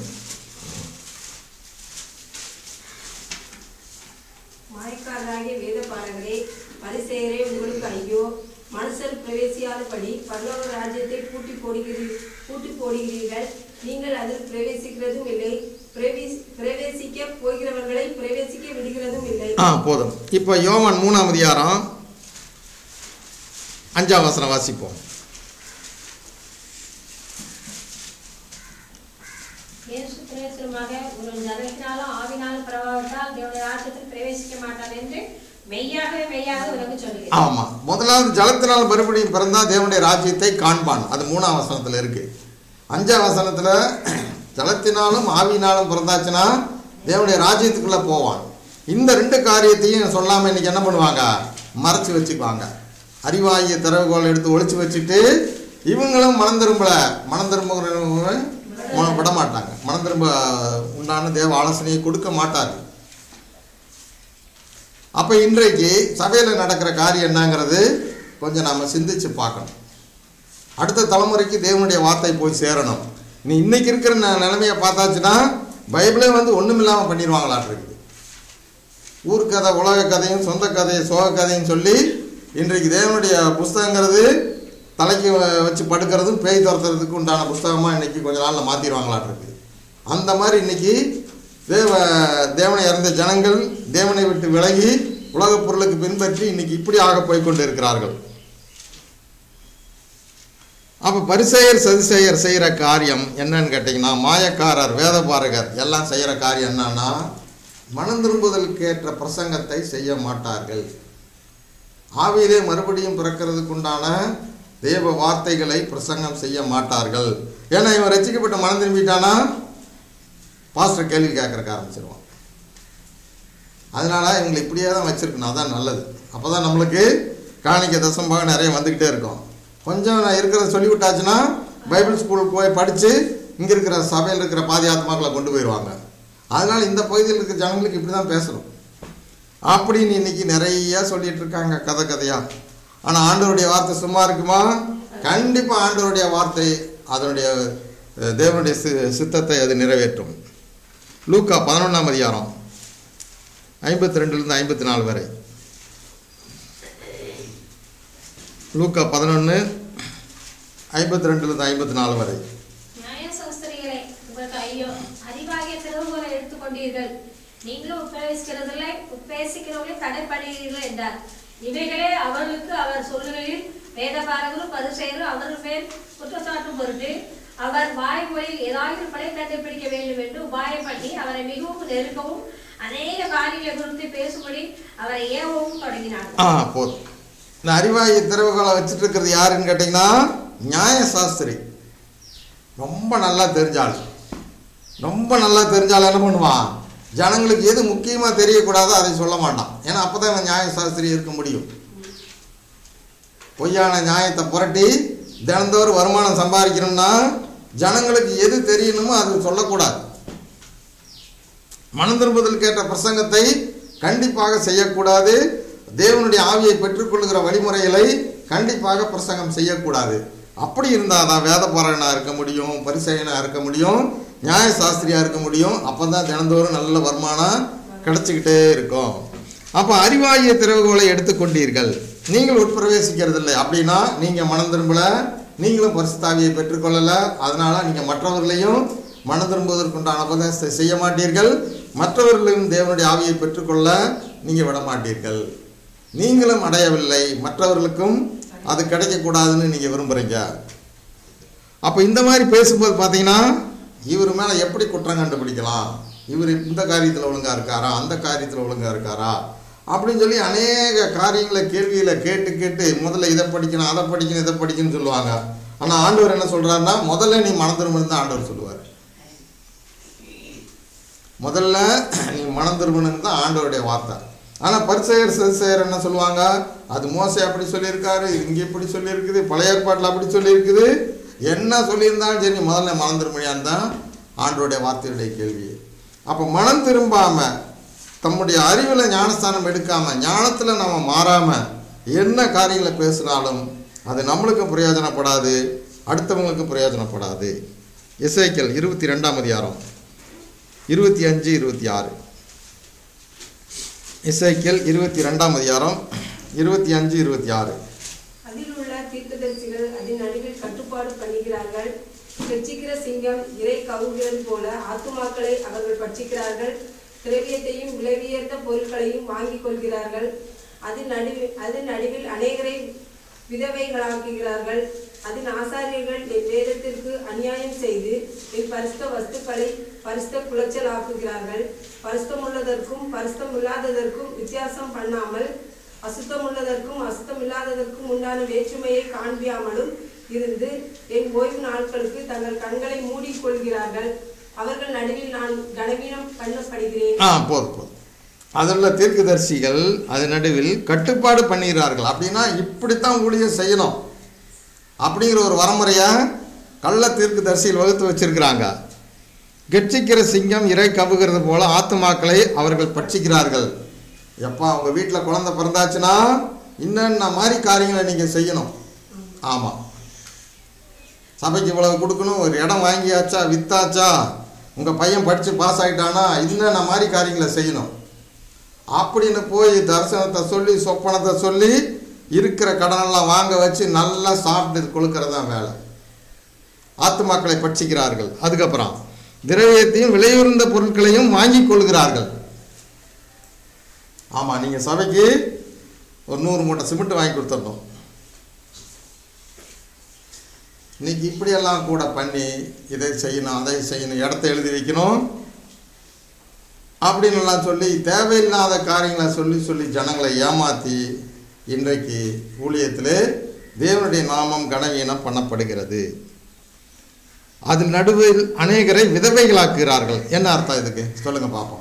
மாயக்காரராகிய வேத பாரகரே பரிசெயரே உங்களுக்கு ஐயோ மனுஷர் பிரவேசியாதபடி பரலோக ராஜ்யத்தை பூட்டி போடுகிறீர்கள் பூட்டி போடுகிறீர்கள் நீங்கள் அதில் பிரவேசிக்கிறதும் இல்லை பிரவேசி பிரவேசிக்க போகிறவர்களை பிரவேசிக்க விடுகிறதும் இல்லை ஆ போதும் இப்போ யோவான் மூணாம் அதிகாரம் அஞ்சாம் வசனம் வாசிப்போம் இயேசு பிரவேசனமாக ஒரு ஜலத்தினாலும் ஆவினாலும் பிரபாவத்தால் தேவனுடைய ராஜ்யத்தில் பிரவேசிக்க மாட்டான் என்று மெய்யாகவே மெய்யாக உனக்கு சொல்லுகிறேன் ஆமாம் முதலாவது ஜலத்தினால் மறுபடியும் பிறந்தா தேவனுடைய ராஜ்யத்தை காண்பான் அது மூணாம் வசனத்தில் இருக்கு அஞ்சாம் வசனத்தில் ஜலத்தினாலும் ஆவியினாலும் பிறந்தாச்சுன்னா தேவனுடைய ராஜ்யத்துக்குள்ளே போவான் இந்த ரெண்டு காரியத்தையும் சொல்லாமல் இன்னைக்கு என்ன பண்ணுவாங்க மறைச்சு வச்சுக்குவாங்க அறிவாகிய திறவுகோல் எடுத்து ஒளிச்சு வச்சுட்டு இவங்களும் மனம் திரும்பல மனம் திரும்புகிறவங்க ம- விட மாட்டாங்க மனம் திரும்ப உண்டான தேவ ஆலோசனையை கொடுக்க மாட்டார்கள் அப்போ இன்றைக்கு சபையில் நடக்கிற காரியம் என்னங்கிறது கொஞ்சம் நாம் சிந்திச்சு பார்க்கணும் அடுத்த தலைமுறைக்கு தேவனுடைய வார்த்தை போய் சேரணும் நீ இன்னைக்கு இருக்கிற ந- நிலைமையை பார்த்தாச்சுன்னா பைபிளே வந்து ஒன்றும் இல்லாமல் பண்ணிடுவாங்களாட்டு இருக்குது ஊர்க்கதை உலக கதையும் சொந்த கதையை சோக கதையும் சொல்லி இன்றைக்கு தேவனுடைய புஸ்தகங்கிறது தலைக்கு வ- வச்சு படுக்கிறதும் பேய் துரத்துறதுக்கு உண்டான புஸ்தகமாக இன்னைக்கு கொஞ்ச நாளில் மாற்றிடுவாங்களாட்டு இருக்குது அந்த மாதிரி இன்னைக்கு தேவ தேவனை இறந்த ஜனங்கள் தேவனை விட்டு விலகி உலகப் பொருளுக்கு பின்பற்றி இன்னைக்கு இப்படி ஆக போய் கொண்டு இருக்கிறார்கள் அப்போ பரிசெயர் சதிசெயர் செய்கிற காரியம் என்னன்னு கேட்டிங்கன்னா மாயக்காரர் வேதபாரகர் எல்லாம் செய்கிற காரியம் என்னன்னா மனம் திரும்புதலுக்கு ஏற்ற பிரசங்கத்தை செய்ய மாட்டார்கள் ஆவியிலே மறுபடியும் பிறக்கிறதுக்குண்டான தேவ வார்த்தைகளை பிரசங்கம் செய்ய மாட்டார்கள் ஏன்னா இவன் ரசிக்கப்பட்ட மனம் திரும்பிட்டானா பாஸ்டர் கேள்வி கேட்கறக்க ஆரம்பிச்சிருவான் அதனால இவங்களை இப்படியே தான் வச்சிருக்கணும் அதான் நல்லது அப்போ தான் நம்மளுக்கு காணிக்க தசம்பாக நிறைய வந்துக்கிட்டே இருக்கும் கொஞ்சம் நான் இருக்கிறத சொல்லி விட்டாச்சுன்னா பைபிள் ஸ்கூலுக்கு போய் படித்து இங்கே இருக்கிற சபையில் இருக்கிற பாதி ஆத்மாக்களை கொண்டு போயிடுவாங்க அதனால இந்த பகுதியில் இருக்கிற ஜனங்களுக்கு இப்படி தான் பேசணும் அப்படின்னு இன்னைக்கு நிறைய சொல்லிட்டு இருக்காங்க கதை கதையா ஆனால் ஆண்டவருடைய வார்த்தை சும்மா இருக்குமா கண்டிப்பாக ஆண்டவருடைய வார்த்தை அதனுடைய அஹ், தேவனுடைய சி சித்தத்தை அது நிறைவேற்றும் லூக்கா பதினொன்றாம் அதிகாரம் ஐம்பத்தி ரெண்டுலேருந்து ஐம்பத்தி நாலு வரை லூக்கா பதினொன்று ஐம்பத்தி ரெண்டுலேருந்து ஐம்பத்தி நாலு வரை நியாயசாஸ்திரிகளே உங்களுக்கு ஐயோ அறிவாகிய திறவுகோலை எடுத்துக்கொண்டீர்கள் நீங்களும் உட்பிரவேசிக்கிறதில்லை உட்பேசிக்கிறவர்களே தடைப்படுகிறீர்கள் என்றார் இவைகளே அவர்களுக்கு அவர் சொல்லுகையில் வேதபாரகரும் பரிசெயரும் அவர்கள் மேல் குற்றச்சாட்டும் பொருட்டு அவர் வாய்மொழியில் ஏதாவது படை கண்டுபிடிக்க வேண்டும் என்று உபாயம் பண்ணி அவரை மிகவும் நெருக்கவும் அநேக காரியங்களை குறித்து பேசும்படி அவரை ஏவவும் தொடங்கினார்கள் ஆ போதும் இந்த அறிவாயி திறவுகளை வச்சுட்டு இருக்கிறது யாருன்னு கேட்டிங்கன்னா நியாய சாஸ்திரி ரொம்ப நல்லா தெரிஞ்சாள் ரொம்ப நல்லா தெரிஞ்சாலும் என்ன பண்ணுவான் ஜனங்களுக்கு எது முக்கியமாக தெரியக்கூடாதோ அதை சொல்ல மாட்டான் ஏன்னா அப்போ தான் இவன் நியாய சாஸ்திரி இருக்க முடியும் பொய்யான நியாயத்தை புரட்டி தினந்தோறும் வருமானம் சம்பாதிக்கணும்னா ஜனங்களுக்கு எது தெரியணுமோ அது சொல்லக்கூடாது மனம் திரும்புதல் கேட்ட பிரசங்கத்தை கண்டிப்பாக செய்யக்கூடாது தேவனுடைய ஆவியை பெற்றுக்கொள்கிற வழிமுறைகளை கண்டிப்பாக பிரசங்கம் செய்யக்கூடாது அப்படி இருந்தால் தான் வேத பாராயணா இருக்க முடியும் பரிசயனா இருக்க முடியும் நியாய சாஸ்திரியா இருக்க முடியும் அப்போ தான் தினந்தோறும் நல்ல வருமானம் கிடைச்சிக்கிட்டே இருக்கும் அப்போ அறிவாகிய திறவுகோலை எடுத்துக்கொண்டீர்கள் நீங்கள் உட்பிரவேசிக்கிறது இல்லை அப்படின்னா நீங்கள் மனம் திரும்பல நீங்களும் பரிசுத்தாவியை பெற்றுக்கொள்ளலை அதனால நீங்கள் மற்றவர்களையும் மனம் திரும்புவதற்குண்டான உபதேசத்தை செய்ய மாட்டீர்கள் மற்றவர்களையும் தேவனுடைய ஆவியை பெற்றுக்கொள்ள நீங்கள் விட மாட்டீர்கள் நீங்களும் அடையவில்லை மற்றவர்களுக்கும் அது கிடைக்கக்கூடாதுன்னு நீங்கள் விரும்புகிறீங்க அப்போ இந்த மாதிரி பேசும்போது பார்த்தீங்கன்னா இவர் மேலே எப்படி குற்றம் கண்டுபிடிக்கலாம் இவர் இந்த காரியத்தில் ஒழுங்காக இருக்காரா அந்த காரியத்தில் ஒழுங்காக இருக்காரா அப்படின்னு சொல்லி அநேக காரியங்களை கேள்வியில் கேட்டு கேட்டு முதல்ல இதை படிக்கணும் அதை படிக்கணும் இதை படிக்கணும்னு சொல்லுவாங்க ஆனால் ஆண்டவர் என்ன சொல்கிறாருன்னா முதல்ல நீ மனம் திரும்பணும் தான் ஆண்டவர் சொல்லுவார் முதல்ல நீ மனம் திரும்பணும்னு தான் ஆண்டவருடைய வார்த்தை ஆனால் பரிசெயர் சதுசெயர் என்ன சொல்லுவாங்க அது மோசை அப்படி சொல்லியிருக்காரு இங்கே இப்படி சொல்லியிருக்குது பழைய ஏற்பாட்டில் அப்படி சொல்லியிருக்குது என்ன சொல்லியிருந்தாலும் சரி முதல்ல மனம் திரும்பியான்னு தான் ஆண்டவருடைய வார்த்தையுடைய கேள்வி அப்போ மனம் திரும்பாமல் தம்முடைய அறிவில் ஞானஸ்தானம் எடுக்காமல் ஞானத்தில் நம்ம மாறாமல் என்ன காரியங்களை பேசினாலும் அது நம்மளுக்கும் பிரயோஜனப்படாது அடுத்தவங்களுக்கும் பிரயோஜனப்படாது இசைக்கல் இருபத்தி ரெண்டாம் அதிகாரம் இருபத்தி அஞ்சு இருபத்தி ஆறு இசைக்கல் இருபத்தி ரெண்டாம் அதிகாரம் இருபத்தி அஞ்சு இருபத்தி ஆறு அதில் உள்ள தீர்க்கதரிசிகள் அதன் நடுவில் கட்டுப்பாடு பண்ணுகிறார்கள் கெச்சிக்கிற சிங்கம் இறை கவுகிறது போல ஆத்துமாக்களை அவர்கள் பட்சிக்கிறார்கள் திரவியத்தையும் விலைவியர்ந்த பொருட்களையும் வாங்கிக் கொள்கிறார்கள் அதன் நடுவில் அதன் நடுவில் அநேகரை விதவைகளாக்குகிறார்கள் அதன் ஆசாரியர்கள் என் வேதத்திற்கு அநியாயம் செய்து என் பரிசுத்த வஸ்துக்களை பரிசுத்த குலைச்சல் ஆக்குகிறார்கள் பரிசுத்தமுள்ளதற்கும் பரிசுத்தமில்லாததற்கும் வித்தியாசம் பண்ணாமல் அசுத்தமுள்ளதற்கும் அசுத்தமில்லாததற்கும் உண்டான வேற்றுமையை காண்பியாமலும் இருந்து என் ஓய்வு நாட்களுக்கு தங்கள் கண்களை மூடிக்கொள்கிறார்கள் அவர்கள் நடுவில் நான் கனவீனம் பண்ணப்படுகிறேன் ஆ போதும் போதும் அதில் தீர்க்கதரிசிகள் அது நடுவில் கட்டுப்பாடு பண்ணுகிறார்கள் அப்படின்னா இப்படித்தான் ஊழியம் செய்யணும் அப்படிங்கிற ஒரு வரமுறையை கள்ள தீர்க்கதரிசிகள் வகுத்து வச்சிருக்கிறாங்க கெட்சிக்கிற சிங்கம் இறை கவுகிறது போல ஆத்துமாக்களை அவர்கள் பட்சிக்கிறார்கள் எப்பா உங்க வீட்டில் குழந்தை பிறந்தாச்சுன்னா இன்னென்ன மாதிரி காரியங்களை நீங்கள் செய்யணும் ஆமாம் சபைக்கு இவ்வளவு கொடுக்கணும் ஒரு இடம் வாங்கியாச்சா வித்தாச்சா உங்கள் பையன் படித்து பாஸ் ஆகிட்டானா இன்னென்ன மாதிரி காரியங்களை செய்யணும் அப்படின்னு போய் தரிசனத்தை சொல்லி சொப்பனத்தை சொல்லி இருக்கிற கடனெல்லாம் வாங்க வச்சு நல்லா சாப்பிட்டு கொடுக்கறது தான் வேலை ஆத்துமாக்களை பட்சிக்கிறார்கள் அதுக்கப்புறம் திரவியத்தையும் விலையுறந்த பொருட்களையும் வாங்கிக் கொள்கிறார்கள் ஆமாம் நீங்கள் சபைக்கு ஒரு நூறு மூட்டை சிமெண்ட் வாங்கி கொடுத்துடணும் இன்னைக்கு இப்படியெல்லாம் கூட பண்ணி இதை செய்யணும் அதை செய்யணும் இடத்த எழுதி வைக்கணும் அப்படின்னு எல்லாம் சொல்லி தேவையில்லாத காரியங்களை சொல்லி சொல்லி ஜனங்களை ஏமாற்றி இன்றைக்கு ஊழியத்திலே தேவனுடைய நாமம் கனவீனம் பண்ணப்படுகிறது அதில் நடுவில் அநேகரை விதவைகளாக்குகிறார்கள் என்ன அர்த்தம் இதுக்கு சொல்லுங்க பார்ப்போம்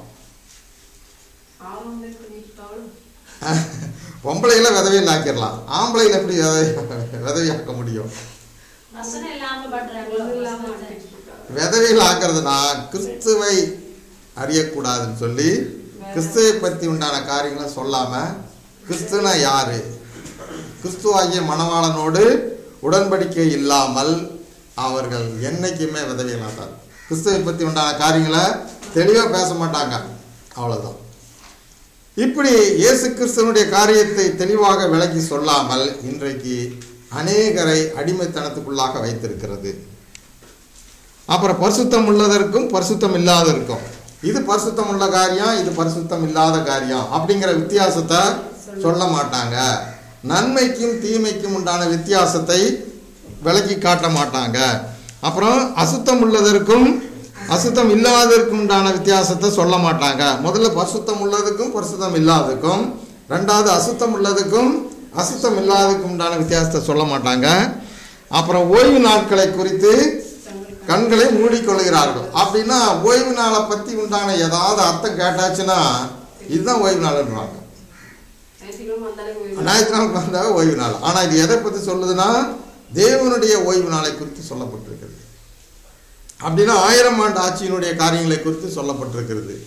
ஆமாம் பண்ணிட்டாலும் பொம்பளைகளை விதவையில் ஆக்கிடலாம் ஆம்பளையில் எப்படி விதவை விதவையாக்க முடியும் வசனம் இல்லாம பண்றாங்களோ இல்லாம வசனம் பண்ணிட்டு இருக்காங்க. விதவையில் ஆக்கிறதுனா கிறிஸ்துவை அறியக்கூடாதுன்னு சொல்லி கிறிஸ்துவை பற்றி உண்டான காரியங்களை சொல்லாமல் கிறிஸ்துனா யாரு கிறிஸ்துவாகிய மணவாளனோடு உடன்படிக்கை இல்லாமல் அவர்கள் என்னைக்குமே விதவைகளாட்டார் கிறிஸ்துவை பற்றி உண்டான காரியங்களை தெளிவாக பேச மாட்டாங்க அவ்வளோதான் இப்படி இயேசு கிறிஸ்துவனுடைய காரியத்தை தெளிவாக விளக்கி சொல்லாமல் இன்றைக்கு அநேகரை அடிமைத்தனத்துக்குள்ளாக வைத்திருக்கிறது அப்புறம் பரிசுத்தம் உள்ளதற்கும் பரிசுத்தம் இல்லாததற்கும் இது பரிசுத்தம் உள்ள காரியம் இது பரிசுத்தம் இல்லாத காரியம் அப்படிங்கிற வித்தியாசத்தை சொல்ல மாட்டாங்க நன்மைக்கும் தீமைக்கும் உண்டான வித்தியாசத்தை விளக்கி காட்ட மாட்டாங்க அப்புறம் அசுத்தம் உள்ளதற்கும் அசுத்தம் இல்லாததற்கும் உண்டான வித்தியாசத்தை சொல்ல மாட்டாங்க முதல்ல பரிசுத்தம் உள்ளதுக்கும் பரிசுத்தம் இல்லாததுக்கும் ரெண்டாவது அசுத்தம் உள்ளதுக்கும் அசுத்தம் இல்லாததுக்கும் உண்டான வித்தியாசத்தை சொல்ல மாட்டாங்க அப்புறம் ஓய்வு நாட்களை குறித்து கண்களை மூடிக்கொள்கிறார்கள் அப்படின்னா ஓய்வு நாளை பற்றி உண்டான ஏதாவது அர்த்தம் கேட்டாச்சுன்னா இதுதான் ஓய்வு நாள்ன்றாங்க ஞாயிற்றுக்கிழமை வந்தாலே ஓய்வு. ஞாயிற்றுக்கிழமை வந்தால் ஓய்வு நாள் ஆனால் இது எதை பற்றி சொல்லுதுன்னா தேவனுடைய ஓய்வு நாளை குறித்து சொல்லப்பட்டிருக்கிறது அப்படின்னா ஆயிரம் ஆண்டு ஆட்சியினுடைய காரியங்களை குறித்து சொல்லப்பட்டிருக்கிறது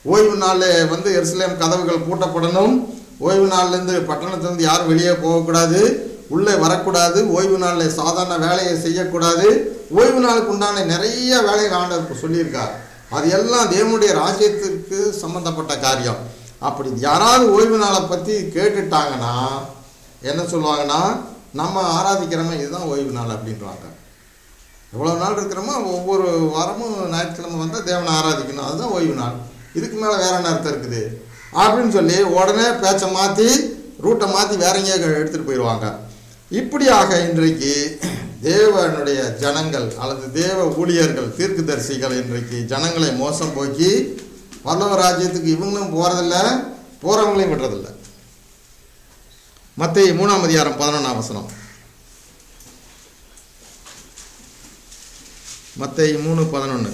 ஓய்வு நாளில் வந்து எருசலேம் கதவுகள் பூட்டப்படணும் ஓய்வு நாள்லேருந்து பட்டணத்திலேருந்து யாரும் வெளியே போகக்கூடாது உள்ளே வரக்கூடாது ஓய்வு நாளில் சாதாரண வேலையை செய்யக்கூடாது ஓய்வு நாளுக்கு உண்டான நிறைய வேலைகள் ஆண்டவர் சொல்லியிருக்கார் அது எல்லாம் தேவனுடைய ராஜ்யத்திற்கு சம்பந்தப்பட்ட காரியம் அப்படி யாராவது ஓய்வு நாளை பற்றி கேட்டுட்டாங்கன்னா என்ன சொல்லுவாங்கன்னா நம்ம ஆராதிக்கிறோமே இதுதான் ஓய்வு நாள் அப்படின்றாங்க எவ்வளோ நாள் இருக்கிறோமோ ஒவ்வொரு வாரமும் ஞாயிற்றுக்கிழமை வந்தால் தேவனை ஆராதிக்கணும் அதுதான் ஓய்வு நாள் இதுக்கு மேலே வேற என்ன அர்த்தம் இருக்குது அப்படின்னு சொல்லி உடனே பேச்சை மாற்றி ரூட்டை மாற்றி வேற எங்கேயோ எடுத்துகிட்டு போயிடுவாங்க இப்படியாக இன்றைக்கு தேவனுடைய ஜனங்கள் அல்லது தேவ ஊழியர்கள் தீர்க்கதரிசிகள் இன்றைக்கு ஜனங்களை மோசம் போக்கி பல்லவ ராஜ்யத்துக்கு இவங்களும் போகிறதில்ல போகிறவங்களையும் விடுறதில்ல மத்திய மூணாம் அதிகாரம் பதினொன்றாம் வசனம் மத்திய மூணு பதினொன்று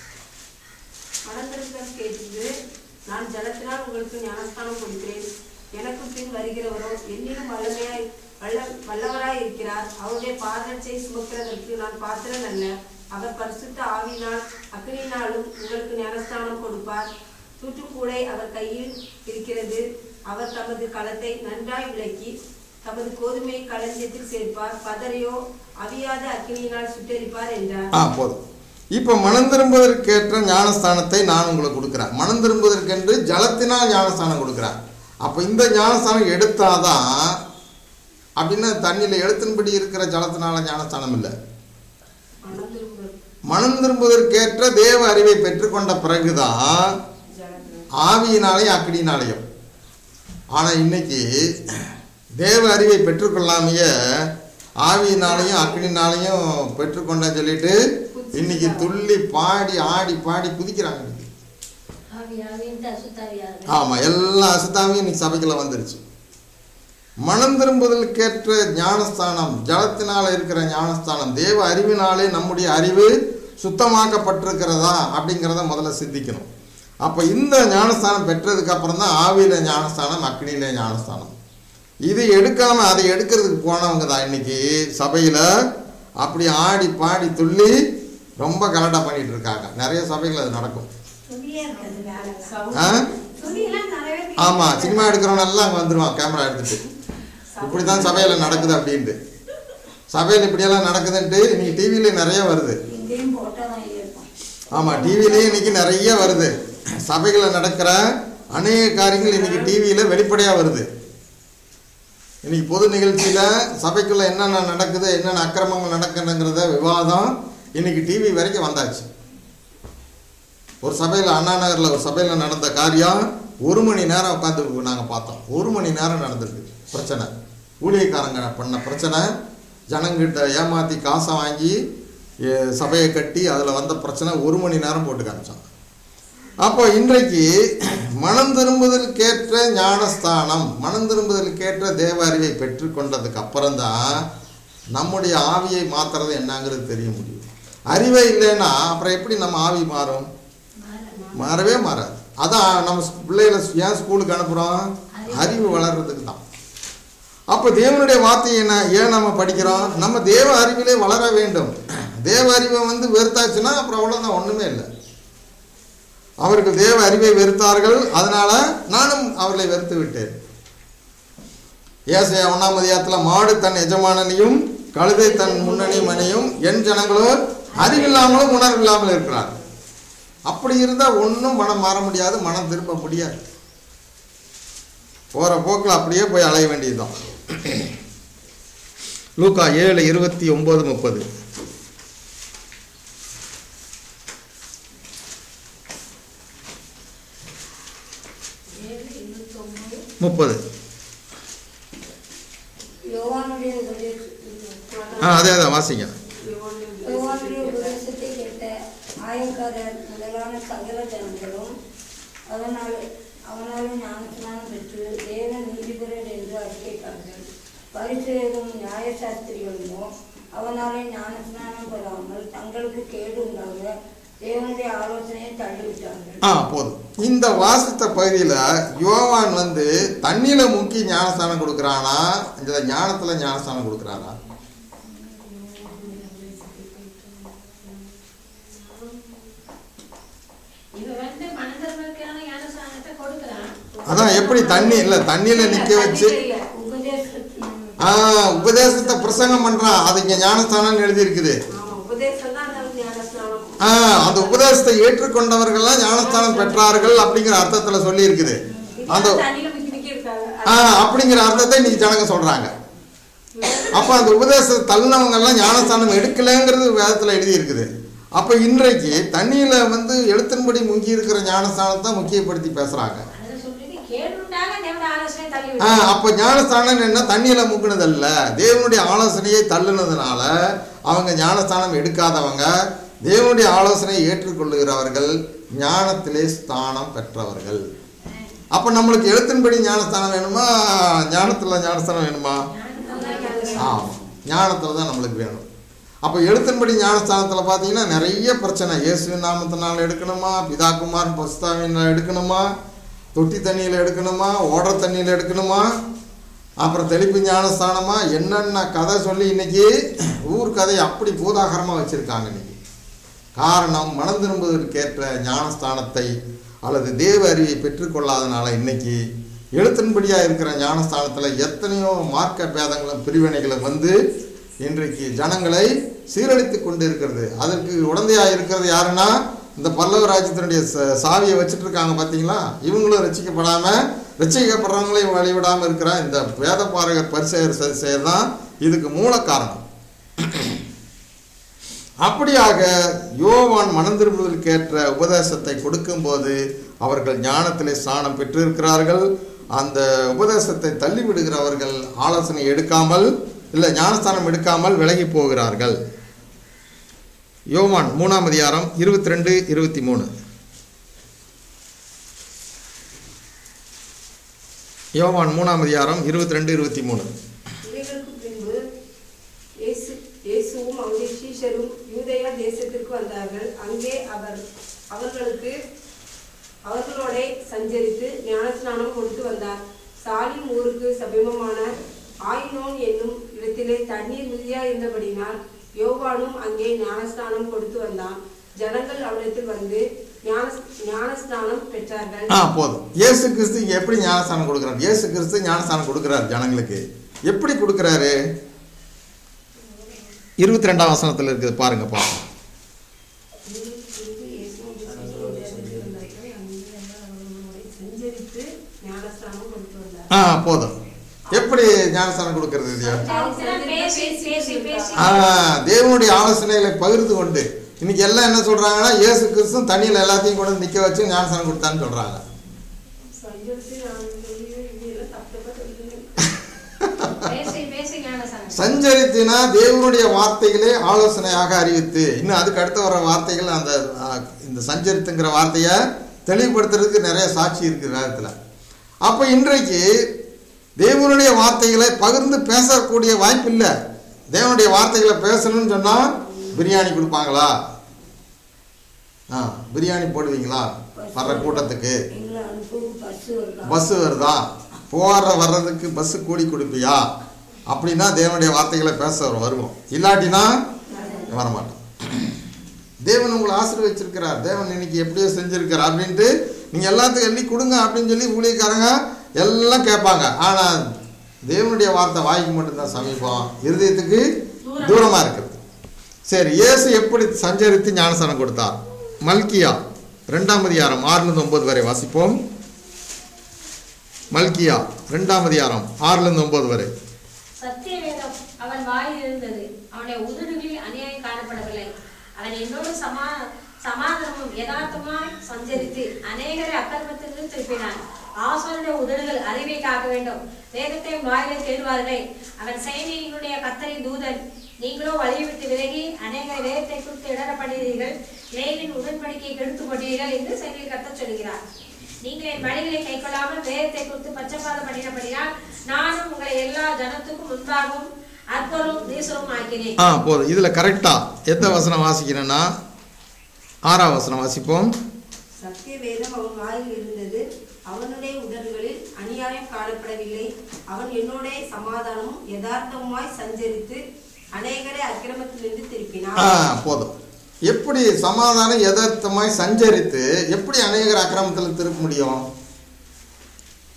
மனந்திருந்தம் கேட்டது நான் ஜலத்தினால் உங்களுக்கு ஞானஸ்தானம் கொடுக்கிறேன் எனக்கு பின் வருகிறவரோ என்னிலும் வல்லமையாய் வல்ல வல்லவராய் இருக்கிறார் அவருடைய பாதரட்சை சுமக்கிறதற்கு நான் பாத்திரன் அல்ல அவர் பரிசுத்த ஆவினால் அக்னியினாலும் உங்களுக்கு ஞானஸ்தானம் கொடுப்பார் தூற்றுக்கூடை அவர் கையில் இருக்கிறது அவர் தமது களத்தை நன்றாய் விளக்கி தமது கோதுமையை களஞ்சியத்தில் சேர்ப்பார் பதரையோ அவியாத அக்னியினால் சுட்டெரிப்பார் என்றார் ஆ போதும் இப்போ மனம் திரும்புவதற்கேற்ற ஞானஸ்தானத்தை நான் உங்களுக்கு கொடுக்குறேன் மனம் திரும்புவதற்கென்று ஜலத்தினால் ஞானஸ்தானம் கொடுக்குறேன் அப்போ இந்த ஞானஸ்தானம் எடுத்தாதான் அப்படின்னா தண்ணியில் எழுத்தின்படி இருக்கிற ஜலத்தினால ஞானஸ்தானம் இல்லை மனந்திரும்புதல் மனம் திரும்புவதற்கேற்ற தேவ அறிவை பெற்றுக்கொண்ட பிறகுதான் ஜலத்தினால் ஆவியினாலையும் அக்கடினாலையும் ஆனால் இன்னைக்கு தேவ அறிவை பெற்றுக்கொள்ளாமையே ஆவியினாலையும் அக்கடினாலையும் பெற்றுக்கொண்டேன்னு சொல்லிட்டு இன்னைக்கு துள்ளி பாடி ஆடி பாடி குதிக்கிறாங்க இன்னைக்கு ஆவி ஆவின்ட்டு அசுத்தாவியாக ஆமாம் எல்லா அசுத்தாமையும் இன்னைக்கு சபைக்குள்ள வந்துருச்சு மனம் திரும்புதலுக்கேற்ற ஞானஸ்தானம் ஜலத்தினால இருக்கிற ஞானஸ்தானம் தேவ அறிவினாலே நம்முடைய அறிவு சுத்தமாக்கப்பட்டிருக்கிறதா அப்படிங்கிறத முதல்ல சிந்திக்கணும் அப்போ இந்த ஞானஸ்தானம் பெற்றதுக்கு அப்புறம் தான் ஆவியில ஞானஸ்தானம் அக்னியில ஞானஸ்தானம் இது எடுக்காம அதை எடுக்கிறதுக்கு போனவங்க தான் இன்னைக்கு சபையில் அப்படி ஆடி பாடி துள்ளி ரொம்ப கலட்டா பண்ணிட்டு இருக்காங்க நிறைய சபைகள் அது நடக்கும் துணியே இருக்காது வேலை ஆ துணியெல்லாம் நிறைய பேர் ஆமாம் சினிமா எடுக்கிறவனெல்லாம் அங்கே வந்துடுவான் கேமரா எடுத்துட்டு இப்படி தான் சபையில் நடக்குது அப்படின்ட்டு சபையில் இப்படியெல்லாம் நடக்குதுன்ட்டு இன்னைக்கு டிவியில் நிறைய வருது இங்கேயும் போட்டால் தான் இருக்கும் ஆமாம் டிவிலேயும் இன்னைக்கு நிறைய வருது சபைகளில் நடக்கிற அநேக காரியங்கள் இன்னைக்கு டிவியில் வெளிப்படையாக வருது இன்னைக்கு பொது நிகழ்ச்சியில் சபைக்குள்ளே என்னென்ன நடக்குது என்னென்ன அக்கிரமங்கள் நடக்குதுங்கிறத விவாதம் இன்னைக்கு டிவி வரைக்கும் வந்தாச்சு ஒரு சபையில் அண்ணா நகரில் ஒரு சபையில் நடந்த காரியம் ஒரு மணி நேரம் உட்காந்து நாங்கள் பார்த்தோம் ஒரு மணி நேரம் நடந்திருக்கு பிரச்சனை ஊழியக்காரங்க பண்ண பிரச்சனை ஜனங்கிட்ட ஏமாற்றி காசை வாங்கி எ, சபையை கட்டி அதில் வந்த பிரச்சனை ஒரு மணி நேரம் போட்டு காமிச்சான் அப்போ இன்றைக்கு மனம் திரும்புதலுக்கேற்ற ஞானஸ்தானம் மனம் திரும்புதலுக்கேற்ற தேவ அறிவை பெற்றுக்கொண்டதுக்கு அப்புறம்தான் நம்முடைய ஆவியை மாத்துறது என்னங்கிறது தெரிய முடியும் அறிவே இல்லைன்னா அப்புறம் எப்படி நம்ம ஆவி மாறும் மாறவே மாறாது அதான் நம்ம ஸ்கூ- பிள்ளைகளை ஏன் ஸ்கூலுக்கு அனுப்புகிறோம் அறிவு வளர்றதுக்கு தான் அப்போ தேவனுடைய வார்த்தை என்ன ஏன் நம்ம படிக்கிறோம் நம்ம தேவ அறிவிலே வளர வேண்டும் தேவ அறிவை வந்து வெறுத்தாச்சுன்னா அப்புறம் அவ்வளோதான் ஒன்றுமே இல்லை அவர்கள் தேவ அறிவை வெறுத்தார்கள் அதனால நானும் அவர்களை வெறுத்து விட்டேன் ஏசையா ஒன்றாம் அதிகாரத்தில் மாடு தன் எஜமானனையும் கழுதை தன் முன்னணி மணியும் என் ஜனங்களோ அறிவில்லாமலும் உணர்வில்லாமல் இருக்கிறார் அப்படி இருந்தால் ஒன்றும் மனம் மாற முடியாது மனம் திரும்ப முடியாது போகிற போக்கில் அப்படியே போய் அலைய வேண்டியதுதான் லூக்கா ஏழு இருபத்தி ஒம்பது முப்பது ஏழு இருபத்தொம்பது முப்பது யோவானுடைய உபதேச- ஆ அதே அதான் வாசிங்க யோவானுடைய உபதேசத்தை கேட்ட ஆயக்காரர் முதலான சகல ஜனங்களும் அதனால் அவனாலும் ஞானஸ்நானம் பெற்று தேவ நீதிபரர் என்று அறிக்கைத்தார்கள் பரிசேரும் நியாயசாஸ்திரிகளுமோ அவனாலே ஞானஸ்நானம் பெறாமல் தங்களுக்கு கேடு உண்டாக தேவனுடைய ஆலோசனையை தள்ளிவிட்டார்கள் ஆ போதும் இந்த வாசித்த பகுதியில் யோவான் வந்து தண்ணியில் முக்கி ஞானஸ்தானம் கொடுக்குறானா இந்த ஞானத்தில் ஞானஸ்தானம் கொடுக்குறாரா இவ வந்து மனதர்மக்கான ஞான அதான் எப்படி தண்ணி இல்ல தண்ணியில நிக்க வச்சு இல்ல, உபதேசத்தின் ஆ உபதேசத்தை பிரசங்கம் பண்றான் அது இங்க ஞானஸ்தானம் எழுதி இருக்குது ஆமா, உபதேசம் தான் அந்த ஞானஸ்நானம். ஆ அந்த உபதேசத்தை ஏற்றுக்கொண்டவர்கள்லாம் ஞானஸ்தானம் பெற்றார்கள் அப்படிங்கிற அர்த்தத்துல சொல்லி இருக்குது அந்த இதெல்லாம் தண்ணியில முக்கி முக்கி இருக்காங்க. ஆ அப்படிங்கிற அர்த்தத்தை இன்னைக்கு ஜனங்க சொல்றாங்க அப்ப அந்த உபதேசத்தை தள்ளினவங்க எல்லாம் ஞானஸ்தானம் எடுக்கலைங்கிறது வேதத்துல எழுதி இருக்குது அப்ப இன்றைக்கு தண்ணியில வந்து எழுத்தின்படி முங்கி இருக்கிற ஞானஸ்தானத்தை முக்கியப்படுத்தி பேசுறாங்க அதை சொல்லிட்டு கேடுண்டாக தேவனுடைய ஆலோசனை தள்ளி ஆ, விட்டார். அப்ப ஞானஸ்தானம் என்ன தண்ணியில முக்குனதல்ல தேவனுடைய ஆலோசனையை தள்ளுனதுனால அவங்க ஞானஸ்தானம் எடுக்காதவங்க தேவனுடைய ஆலோசனையை ஏற்றுக்கொள்ளுகிறவர்கள் ஞானத்திலே ஸ்தானம் பெற்றவர்கள் அப்ப நம்மளுக்கு எழுத்தின்படி ஞானஸ்தானம் வேணுமா ஞானத்துல ஞானஸ்தானம் வேணுமா ஆமாம் ஞானத்தில் தான் நம்மளுக்கு வேணும் அப்போ எழுத்தின்படி ஞானஸ்தானத்தில் பார்த்தீங்கன்னா நிறைய பிரச்சனை இயேசுவின் நாமத்தினால் எடுக்கணுமா பிதாகுமார் பஸ்தாவின் எடுக்கணுமா தொட்டி தண்ணியில் எடுக்கணுமா ஓடுற தண்ணியில் எடுக்கணுமா அப்புறம் தெளிப்பு ஞானஸ்தானமா என்னென்ன கதை சொல்லி இன்னைக்கு ஊர் கதையை அப்படி பூதாகரமாக வச்சுருக்காங்க இன்னைக்கு காரணம் மனம் திரும்புவதற்கேற்ற ஞானஸ்தானத்தை அல்லது தேவ அறிவை பெற்றுக்கொள்ளாதனால இன்னைக்கு எழுத்தின்படியாக இருக்கிற ஞானஸ்தானத்தில் எத்தனையோ மார்க்க பேதங்களும் பிரிவினைகளும் வந்து இன்றைக்கு ஜனங்களை சீரழித்து கொண்டு இருக்கிறது அதற்கு உடந்தையாக இருக்கிறது யாருன்னா இந்த பல்லவ ராஜ்யத்தினுடைய ச- சாவியை வச்சுட்டு இருக்காங்க பார்த்தீங்களா இவங்களும் ரசிக்கப்படாமல் ரசிக்கப்படுறவங்களையும் வழிவிடாமல் இருக்கிற இந்த வேத பாரகர் பரிசெயர் சதிசெயர் தான் இதுக்கு மூல காரணம் அப்படியாக யோவான் மனம் திரும்புவதற்கேற்ற உபதேசத்தை கொடுக்கும்போது அவர்கள் ஞானத்திலே ஸ்நானம் பெற்றிருக்கிறார்கள் அந்த உபதேசத்தை தள்ளி விடுகிறவர்கள் ஆலோசனை எடுக்காமல் இல்லை ஞானஸ்தானம் எடுக்காமல் விலகி போகிறார்கள் யோவான் மூணாம் அதிகாரம் இருபத்தி ரெண்டு இருபத்தி மூணு யோவான் மூணாம் அதிகாரம் இருபத்தி ரெண்டு இருபத்தி மூணு இவைகளுக்கு பின்பு இயேசு இயேசுவும் அவருடைய சீஷரும் யூதேயா தேசத்திற்கு வந்தார்கள் அங்கே அவர் அவர்களுக்கு அவர்களோட சஞ்சரித்து ஞானஸ்நானம் கொடுத்து வந்தார் சாலிம் ஊருக்கு சமீபமான ஆயினோன் என்னும் இடத்திலே தண்ணீர் மிகுதியா இருந்தபடினால் யோவானும் அங்கே ஞானஸ்நானம் கொடுத்து வந்தான் ஜனங்கள் அவரிடத்தில் வந்து ஞான ஞானஸ்நானம் பெற்றார்கள் ஆ போதும் இயேசு கிறிஸ்து இங்க எப்படி ஞானஸ்தானம் கொடுக்குறாரு இயேசு கிறிஸ்து ஞானஸ்தானம் கொடுக்குறாரு ஜனங்களுக்கு எப்படி கொடுக்குறாரு இருபத்தி ரெண்டாம் வசனத்தில் இருக்குது பாருங்க பாருங்க சஞ்சரித்து ஞானஸ்நானம் கொடுத்து வந்தார் ஆ போதும் எப்படி ஞானஸ்தானம் கொடுக்கறது இது பேசி பேசி பேசி ஆ தேவனுடைய ஆலோசனைகளை பகிர்ந்து கொண்டு இன்னைக்கு எல்லாம் என்ன சொல்றாங்கன்னா இயேசு கிறிஸ்து தண்ணியில் எல்லாத்தையும் கொண்டு வந்து நிக்க வச்சு ஞானஸ்தானம் கொடுத்தான்னு சொல்றாங்க சஞ்சரித்து நான் சொல்லி இதெல்லாம் தப்பு தப்பா சொல்லுங்க பேசி பேசி ஞானசானம் சஞ்சரித்தினா தேவனுடைய வார்த்தைகளே ஆலோசனையாக அறிவித்து இன்னும் அதுக்கு அடுத்து வர வார்த்தைகள் அந்த ஆ, இந்த சஞ்சரித்துங்கிற வார்த்தையை தெளிவுபடுத்துறதுக்கு நிறைய சாட்சி இருக்கு வேதத்தில் அப்போ இன்றைக்கு தேவனுடைய வார்த்தைகளை பகிர்ந்து பேசக்கூடிய வாய்ப்பு இல்லை தேவனுடைய வார்த்தைகளை பேசணும்னு சொன்னால் பிரியாணி கொடுப்பாங்களா ஆ பிரியாணி போடுவீங்களா வர்ற கூட்டத்துக்கு எங்களை அனுப்பும் பஸ் வருதா பஸ் வருதா போகிற வர்றதுக்கு பஸ் கூலி கொடுப்பியா அப்படின்னா தேவனுடைய வார்த்தைகளை பேச வருவோம் இல்லாட்டினா வரமாட்டோம் தேவன் உங்களை ஆசீர்வச்சிருக்கிறார் தேவன் இன்னைக்கு எப்படியோ செஞ்சிருக்கிறார் அப்படின்ட்டு நீங்கள் எல்லாத்துக்கும் எண்ணி கொடுங்க அப்படின்னு சொல்லி ஊழியக்காரங்க எல்லாம் கேட்பாங்க ஆனால் தேவனுடைய வார்த்தை வாய்க்கு மட்டும்தான் சமீபம் இருதயத்துக்கு தூரமாக இருக்கிறது சரி இயேசு எப்படி சஞ்சரித்து ஞானஸ்தானம் கொடுத்தார் மல்கியா ரெண்டாம் அதிகாரம் ஆறுலேருந்து ஒன்பது வரை வாசிப்போம் மல்கியா ரெண்டாம் அதிகாரம் ஆறுலேருந்து ஒன்பது வரை சத்திய வேதம் அவன் வாயில் இருந்தது அவனுடைய உதடுகளில் அநியாயம் காணப்படவில்லை அவன் என்னோடு சமா சமாதானமும் யதார்த்தமாய் சஞ்சரித்து அநேகரை அக்கிரமத்திலிருந்து திருப்பினான் ஆசோனுடைய உதடுகள் அறிவை காக்க வேண்டும் வேதத்தை வாயிலை தேடுவார்களே அவன் சேனையினுடைய கத்தரின் தூதன் நீங்களோ வழியை விட்டு விலகி அநேகரை வேதத்தை குறித்து இடரப்படுகிறீர்கள் லேவின் உடன்படிக்கையை கெடுத்து கொண்டீர்கள் என்று செயலில் கத்தச் சொல்கிறார் நீங்கள் என் வழிகளை கைக்கொள்ளாமல் வேதத்தை குறித்து பச்சைப்பாதம் பண்ணினபடியால் நானும் உங்களை எல்லா ஜனத்துக்கும் முன்பாகவும் அற்பரும் நீசரும் ஆக்கினேன் ஆ போதும் இதில் கரெக்டாக எந்த வசனம் வாசிக்கிறேன்னா ஆறாம் வசனம் வாசிப்போம் சத்திய வேதம் அவன் வாயில் இருந்தது அவனுடைய உதடுகளில் அநியாயம் காணப்படவில்லை அவன் என்னோட சமாதானமும் யதார்த்தமாய் சஞ்சரித்து அநேகரை அக்கிரமத்திலிருந்து ஆ திருப்பினான் போதும் எப்படி சமாதானம் யதார்த்தமாய் சஞ்சரித்து எப்படி அநேகர் அக்கிரமத்தில் திருப்ப முடியும்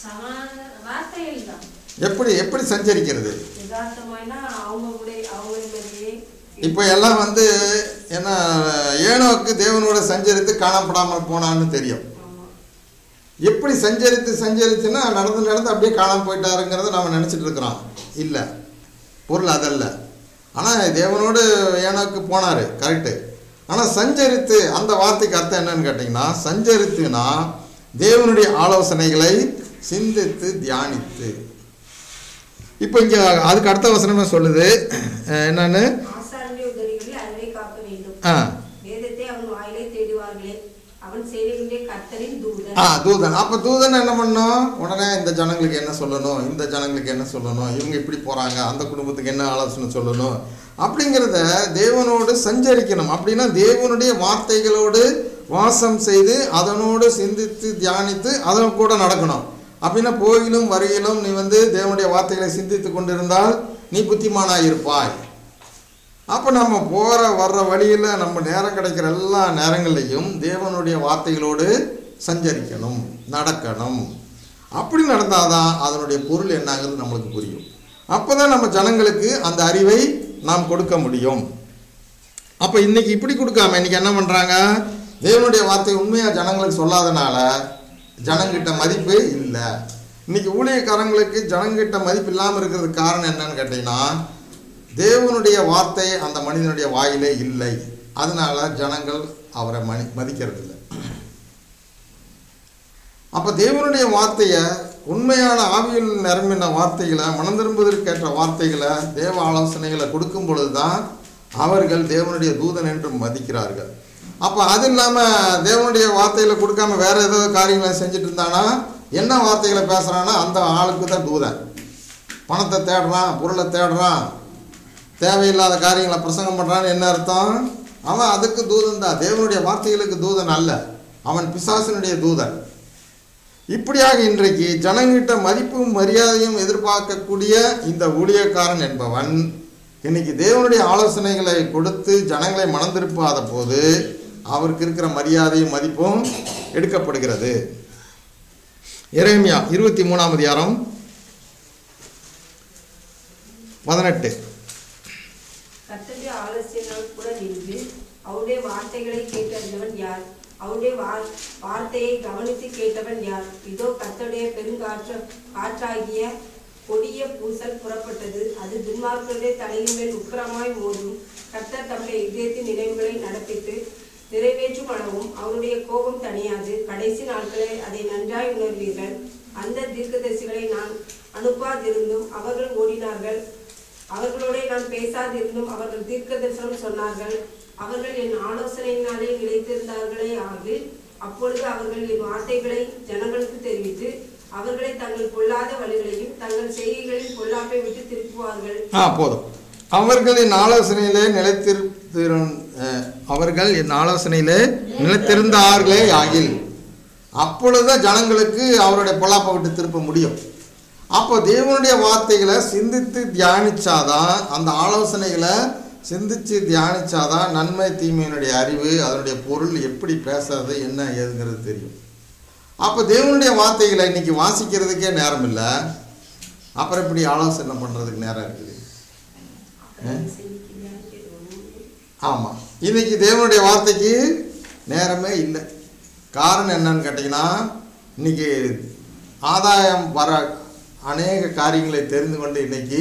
சமாதான வார்த்தைகள் தான் எப்படி எப்படி சஞ்சரிக்கிறது யதார்த்தமாய்னா அவங்க கூட அவங்கள மாதிரியே இப்போ எல்லாம் வந்து என்ன ஏனோக்கு தேவனோட சஞ்சரித்து காணப்படாமல் போனான்னு தெரியும் ஆமா. எப்படி சஞ்சரித்து சஞ்சரித்துன்னா நடந்து நடந்து அப்படியே காணாம போயிட்டாருங்கிறத நாம் நினச்சிட்டு இருக்கிறோம் இல்லை பொருள் அதல்ல ஆனால் தேவனோடு ஏனோக்கு போனார் கரெக்டு ஆனால் சஞ்சரித்து அந்த வார்த்தைக்கு அர்த்தம் என்னன்னு கேட்டிங்கன்னா சஞ்சரித்துனா தேவனுடைய ஆலோசனைகளை சிந்தித்து தியானித்து இப்போ இங்கே அதுக்கு அடுத்த வசனமே சொல்லுது அஹ் என்னன்னு ஆசாரனுடைய உதவிகளில் அறிவை காக்க வேண்டும் ஆ வேதத்தை அவன் வாயிலை தேடுவார்களே அவன் செய்திருக்கின்ற கர்த்தரின் தூதன் ஆ தூதன் அப்போ தூதன் என்ன பண்ணோம் உடனே இந்த ஜனங்களுக்கு என்ன சொல்லணும் இந்த ஜனங்களுக்கு என்ன சொல்லணும் இவங்க இப்படி போகிறாங்க அந்த குடும்பத்துக்கு என்ன ஆலோசனை சொல்லணும் அப்படிங்கிறத தேவனோடு சஞ்சரிக்கணும் அப்படின்னா தேவனுடைய வார்த்தைகளோடு வாசம் செய்து அதனோடு சிந்தித்து தியானித்து அதன் கூட நடக்கணும் அப்படின்னா போயிலும் வரையிலும் நீ வந்து தேவனுடைய வார்த்தைகளை சிந்தித்து கொண்டிருந்தால் நீ புத்திமானாக இருப்பாய் அப்போ நம்ம போகிற வர்ற வழியில் நம்ம நேரம் கிடைக்கிற எல்லா நேரங்கள்லையும் தேவனுடைய வார்த்தைகளோடு சஞ்சரிக்கணும் நடக்கணும் அப்படி நடந்தால் தான் அதனுடைய பொருள் என்னங்கிறது நம்மளுக்கு புரியும் அப்போ தான் நம்ம ஜனங்களுக்கு அந்த அறிவை நாம் கொடுக்க முடியும் அப்போ இன்னைக்கு இப்படி கொடுக்காம இன்னைக்கு என்ன பண்ணுறாங்க தேவனுடைய வார்த்தை உண்மையாக ஜனங்களுக்கு சொல்லாதனால ஜனங்கிட்ட மதிப்பு இல்லை இன்னைக்கு ஊழியக்காரங்களுக்கு ஜனங்கிட்ட மதிப்பு இல்லாமல் இருக்கிறதுக்கு காரணம் என்னன்னு கேட்டிங்கன்னா தேவனுடைய வார்த்தை அந்த மனிதனுடைய வாயிலே இல்லை அதனால ஜனங்கள் அவரை மதி மதிக்கிறது இல்லை அப்போ தேவனுடைய வார்த்தையை உண்மையான ஆவியில் நிரம்பின வார்த்தைகளை மனம் திரும்புவதற்கேற்ற வார்த்தைகளை தேவ ஆலோசனைகளை கொடுக்கும் பொழுது தான் அவர்கள் தேவனுடைய தூதன் என்று மதிக்கிறார்கள் அப்போ அது இல்லாமல் தேவனுடைய வார்த்தைகளை கொடுக்காம வேற ஏதோ காரியங்களை செஞ்சுட்டு இருந்தானா என்ன வார்த்தைகளை பேசுகிறான்னா அந்த ஆளுக்கு தான் தூதன் பணத்தை தேடுறான் பொருளை தேடுறான் தேவையில்லாத காரியங்களை பிரசங்கம் பண்ணுறான்னு என்ன அர்த்தம் அவன் அதுக்கு தூதன் தான் தேவனுடைய வார்த்தைகளுக்கு தூதன் அல்ல அவன் பிசாசினுடைய தூதன் இப்படியாக இன்றைக்கு ஜனங்கிட்ட மதிப்பும் மரியாதையும் எதிர்பார்க்கக்கூடிய இந்த ஊழியக்காரன் என்பவன் இன்னைக்கு தேவனுடைய ஆலோசனைகளை கொடுத்து ஜனங்களை மனம் திருப்பாத போது அவருக்கு இருக்கிற மரியாதையும் மதிப்பும் எடுக்கப்படுகிறது எரேமியா இருபத்தி மூணாம் அதிகாரம் பதினெட்டு கர்த்தருடைய ஆலோசனையால் கூட நின்று அவருடைய வார்த்தைகளை கேட்டறிந்தவன் யார் அவருடைய வா- வார்த்தையை கவனித்து கேட்டவன் யார் இதோ கர்த்தருடைய பெருங்காற்று காற்றாகிய கொடிய பூசல் புறப்பட்டது அது துன்மார்க்கருடைய தலையின் மேல் உக்கிரமாய் மோதும் கர்த்தர் தம்முடைய இதயத்தின் நினைவுகளை நடப்பித்து நிறைவேற்றும் அளவும் அவருடைய கோபம் தணியாது கடைசி நாட்களை அதை நன்றாய் உணர்வீர்கள் அந்த தீர்க்கதரிசிகளை நான் அனுப்பாதிருந்தும் அவர்கள் ஓடினார்கள் அவர்களோட நான் பேசாதிருந்தும் அவர்கள் தீர்க்க தரிசனம் சொன்னார்கள் அவர்கள் என் ஆலோசனையினாலே நிலைத்திருந்தார்களே ஆகில் அப்பொழுது அவர்கள் என் வார்த்தைகளை ஜனங்களுக்கு தெரிவித்து அவர்களை தங்கள் பொல்லாத வழிகளையும் தங்கள் செய்கைகளின் பொல்லாப்பை விட்டு திருப்புவார்கள் ஆ போதும் அவர்கள் என் ஆலோசனையிலே நிலைத்திருத்திரு அஹ், அவர்கள் என் ஆலோசனையிலே நிலைத்திருந்தார்களே ஆகில் அப்பொழுதுதான் ஜனங்களுக்கு அவருடைய பொல்லாப்பை விட்டு திருப்ப முடியும் அப்போ தேவனுடைய வார்த்தைகளை சிந்தித்து தியானிச்சாதான் அந்த ஆலோசனைகளை சிந்திச்சு தியானிச்சாதான் நன்மை தீமையினுடைய அறிவு அதனுடைய பொருள் எப்படி பேசுறது என்ன ஏதுங்கிறது தெரியும் அப்போ தேவனுடைய வார்த்தைகளை இன்னைக்கு வாசிக்கிறதுக்கே நேரம் இல்லை அப்புறம் இப்படி ஆலோசனை பண்ணுறதுக்கு நேரம் இருக்குது அப்புறம் செய்திக்கிறான்னு கேட்கணும். ஆமாம் இன்னைக்கு தேவனுடைய வார்த்தைக்கு நேரமே இல்லை காரணம் என்னன்னு கேட்டிங்கன்னா இன்னைக்கு ஆதாயம் வர அநேக காரியங்களை தெரிந்து கொண்டு இன்னைக்கு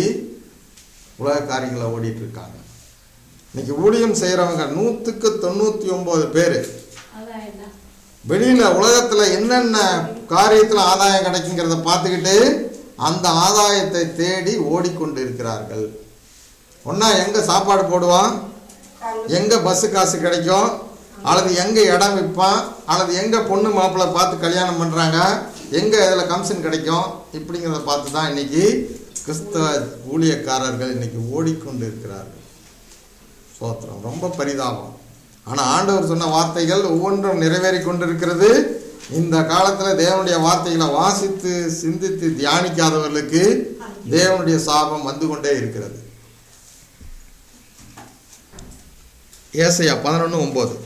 உலக காரியங்களை ஓடிட்டு இருக்காங்க இன்னைக்கு ஊழியம் செய்கிறவங்க நூற்றுக்கு தொண்ணூற்றி ஒம்பது பேர் அதான் என்ன வெளியில் உலகத்தில் என்னென்ன காரியத்தில் ஆதாயம் கிடைக்குங்கிறத பார்த்துக்கிட்டு அந்த ஆதாயத்தை தேடி ஓடிக்கொண்டு இருக்கிறார்கள் ஒன்றா எங்கே சாப்பாடு போடுவான் எங்கே பஸ்ஸு காசு கிடைக்கும் அல்லது எங்கே இடம் விற்பான் அல்லது எங்கே பொண்ணு மாப்பிள்ளை பார்த்து கல்யாணம் பண்ணுறாங்க எங்கே இதில் கமிஷன் கிடைக்கும் இப்படிங்கிறத பார்த்து தான் இன்னைக்கு கிறிஸ்தவ ஊழியக்காரர்கள் இன்னைக்கு ஓடிக்கொண்டு இருக்கிறார்கள் சோத்திரம் ரொம்ப பரிதாபம் ஆனால் ஆண்டவர் சொன்ன வார்த்தைகள் ஒவ்வொன்றும் நிறைவேறி கொண்டிருக்கிறது இந்த காலத்தில் தேவனுடைய வார்த்தைகளை வாசித்து சிந்தித்து தியானிக்காதவர்களுக்கு தேவனுடைய சாபம் வந்து கொண்டே இருக்கிறது ஏசையா பதினொன்று ஒம்பது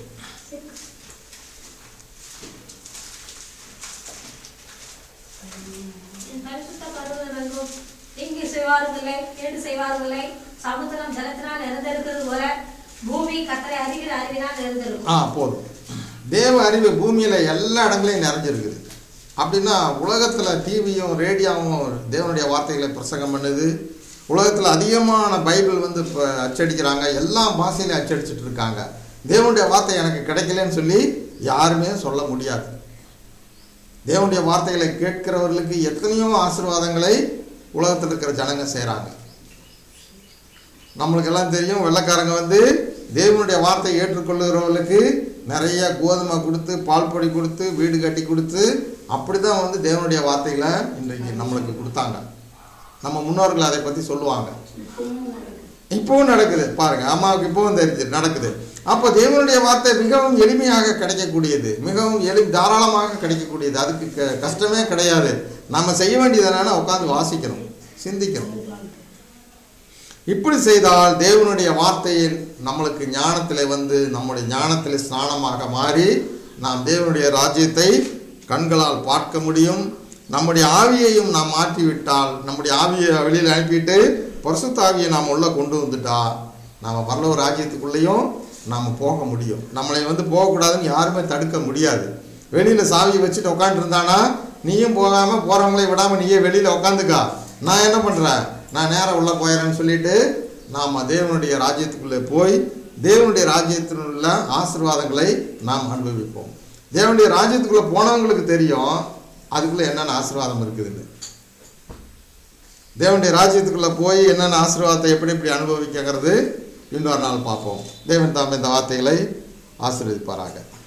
பரிசுத்த பருவதெங்கும் தீங்கு செய்வார்களே கேடு செய்வார்களே சமுத்திரம் ஜலத்தினால் நிறைந்திருக்கிறது போல பூமி கத்தரை அறிகிற அறிவினால் நிறைந்திருக்கும் ஆ போதும் தேவ அறிவு பூமியில் எல்லா இடங்களையும் நிறைஞ்சிருக்குது அப்படின்னா உலகத்தில் டிவியும் ரேடியோவும் தேவனுடைய வார்த்தைகளை பிரசங்கம் பண்ணுது உலகத்தில் அதிகமான பைபிள் வந்து இப்போ அச்சடிக்கிறாங்க எல்லா பாஷையிலையும் அச்சடிச்சிட்டு இருக்காங்க தேவனுடைய வார்த்தை எனக்கு கிடைக்கலன்னு சொல்லி யாருமே சொல்ல முடியாது தேவனுடைய வார்த்தைகளை கேட்கிறவர்களுக்கு எத்தனையோ ஆசீர்வாதங்களை உலகத்தில் இருக்கிற ஜனங்க செய்கிறாங்க நம்மளுக்கெல்லாம் தெரியும் வெள்ளைக்காரங்க வந்து தேவனுடைய வார்த்தையை ஏற்றுக்கொள்ளுகிறவர்களுக்கு நிறைய கோதுமை கொடுத்து பால் பொடி கொடுத்து வீடு கட்டி கொடுத்து அப்படி தான் வந்து தேவனுடைய வார்த்தைகளை இன்றைக்கு நம்மளுக்கு கொடுத்தாங்க நம்ம முன்னோர்கள் அதை பற்றி சொல்லுவாங்க இப்பவும் நடக்குது பாருங்க அம்மாவுக்கு இப்பவும் தெரிஞ்சு நடக்குது அப்போ தேவனுடைய வார்த்தை மிகவும் எளிமையாக கிடைக்கக்கூடியது மிகவும் எளி தாராளமாக கிடைக்கக்கூடியது அதுக்கு க- கஷ்டமே கிடையாது நம்ம செய்ய வேண்டியது என்னன்னா உட்காந்து வாசிக்கணும் சிந்திக்கணும் இப்படி செய்தால் தேவனுடைய வார்த்தையில் நம்மளுக்கு ஞானத்திலே வந்து நம்முடைய ஞானத்திலே ஸ்நானமாக மாறி நாம் தேவனுடைய ராஜ்யத்தை கண்களால் பார்க்க முடியும் நம்முடைய ஆவியையும் நாம் மாற்றிவிட்டால் நம்முடைய ஆவியை வெளியில் அனுப்பிட்டு பரிசுத்த ஆவியை நாம் உள்ள கொண்டு வந்துட்டா நாம் பரலோக ராஜ்யத்துக்குள்ளேயும் நாம் போக முடியும் நம்மளை வந்து போகக்கூடாதுன்னு யாருமே தடுக்க முடியாது வெளியில் சாவியை வச்சுட்டு உட்காந்துருந்தானா நீயும் போகாமல் போகிறவங்களே விடாமல் நீயே வெளியில் உட்காந்துக்கா நான் என்ன பண்ணுறேன் நான் நேரா உள்ளே போயிடுறேன்னு சொல்லிட்டு நாம் தேவனுடைய ராஜ்யத்துக்குள்ளே போய் தேவனுடைய ராஜ்யத்தில் உள்ள ஆசீர்வாதங்களை நாம் அனுபவிப்போம் தேவனுடைய ராஜ்யத்துக்குள்ளே போனவங்களுக்கு தெரியும் அதுக்குள்ளே என்னென்ன ஆசீர்வாதம் இருக்குதுன்னு தேவனுடைய ராஜ்யத்துக்குள்ளே போய் என்னென்ன ஆசீர்வாதத்தை எப்படி எப்படி அனுபவிக்கங்கிறது இன்னொரு நாள் பார்ப்போம் தேவன் தாம் இந்த வார்த்தைகளை ஆசீர்வதிப்பாராக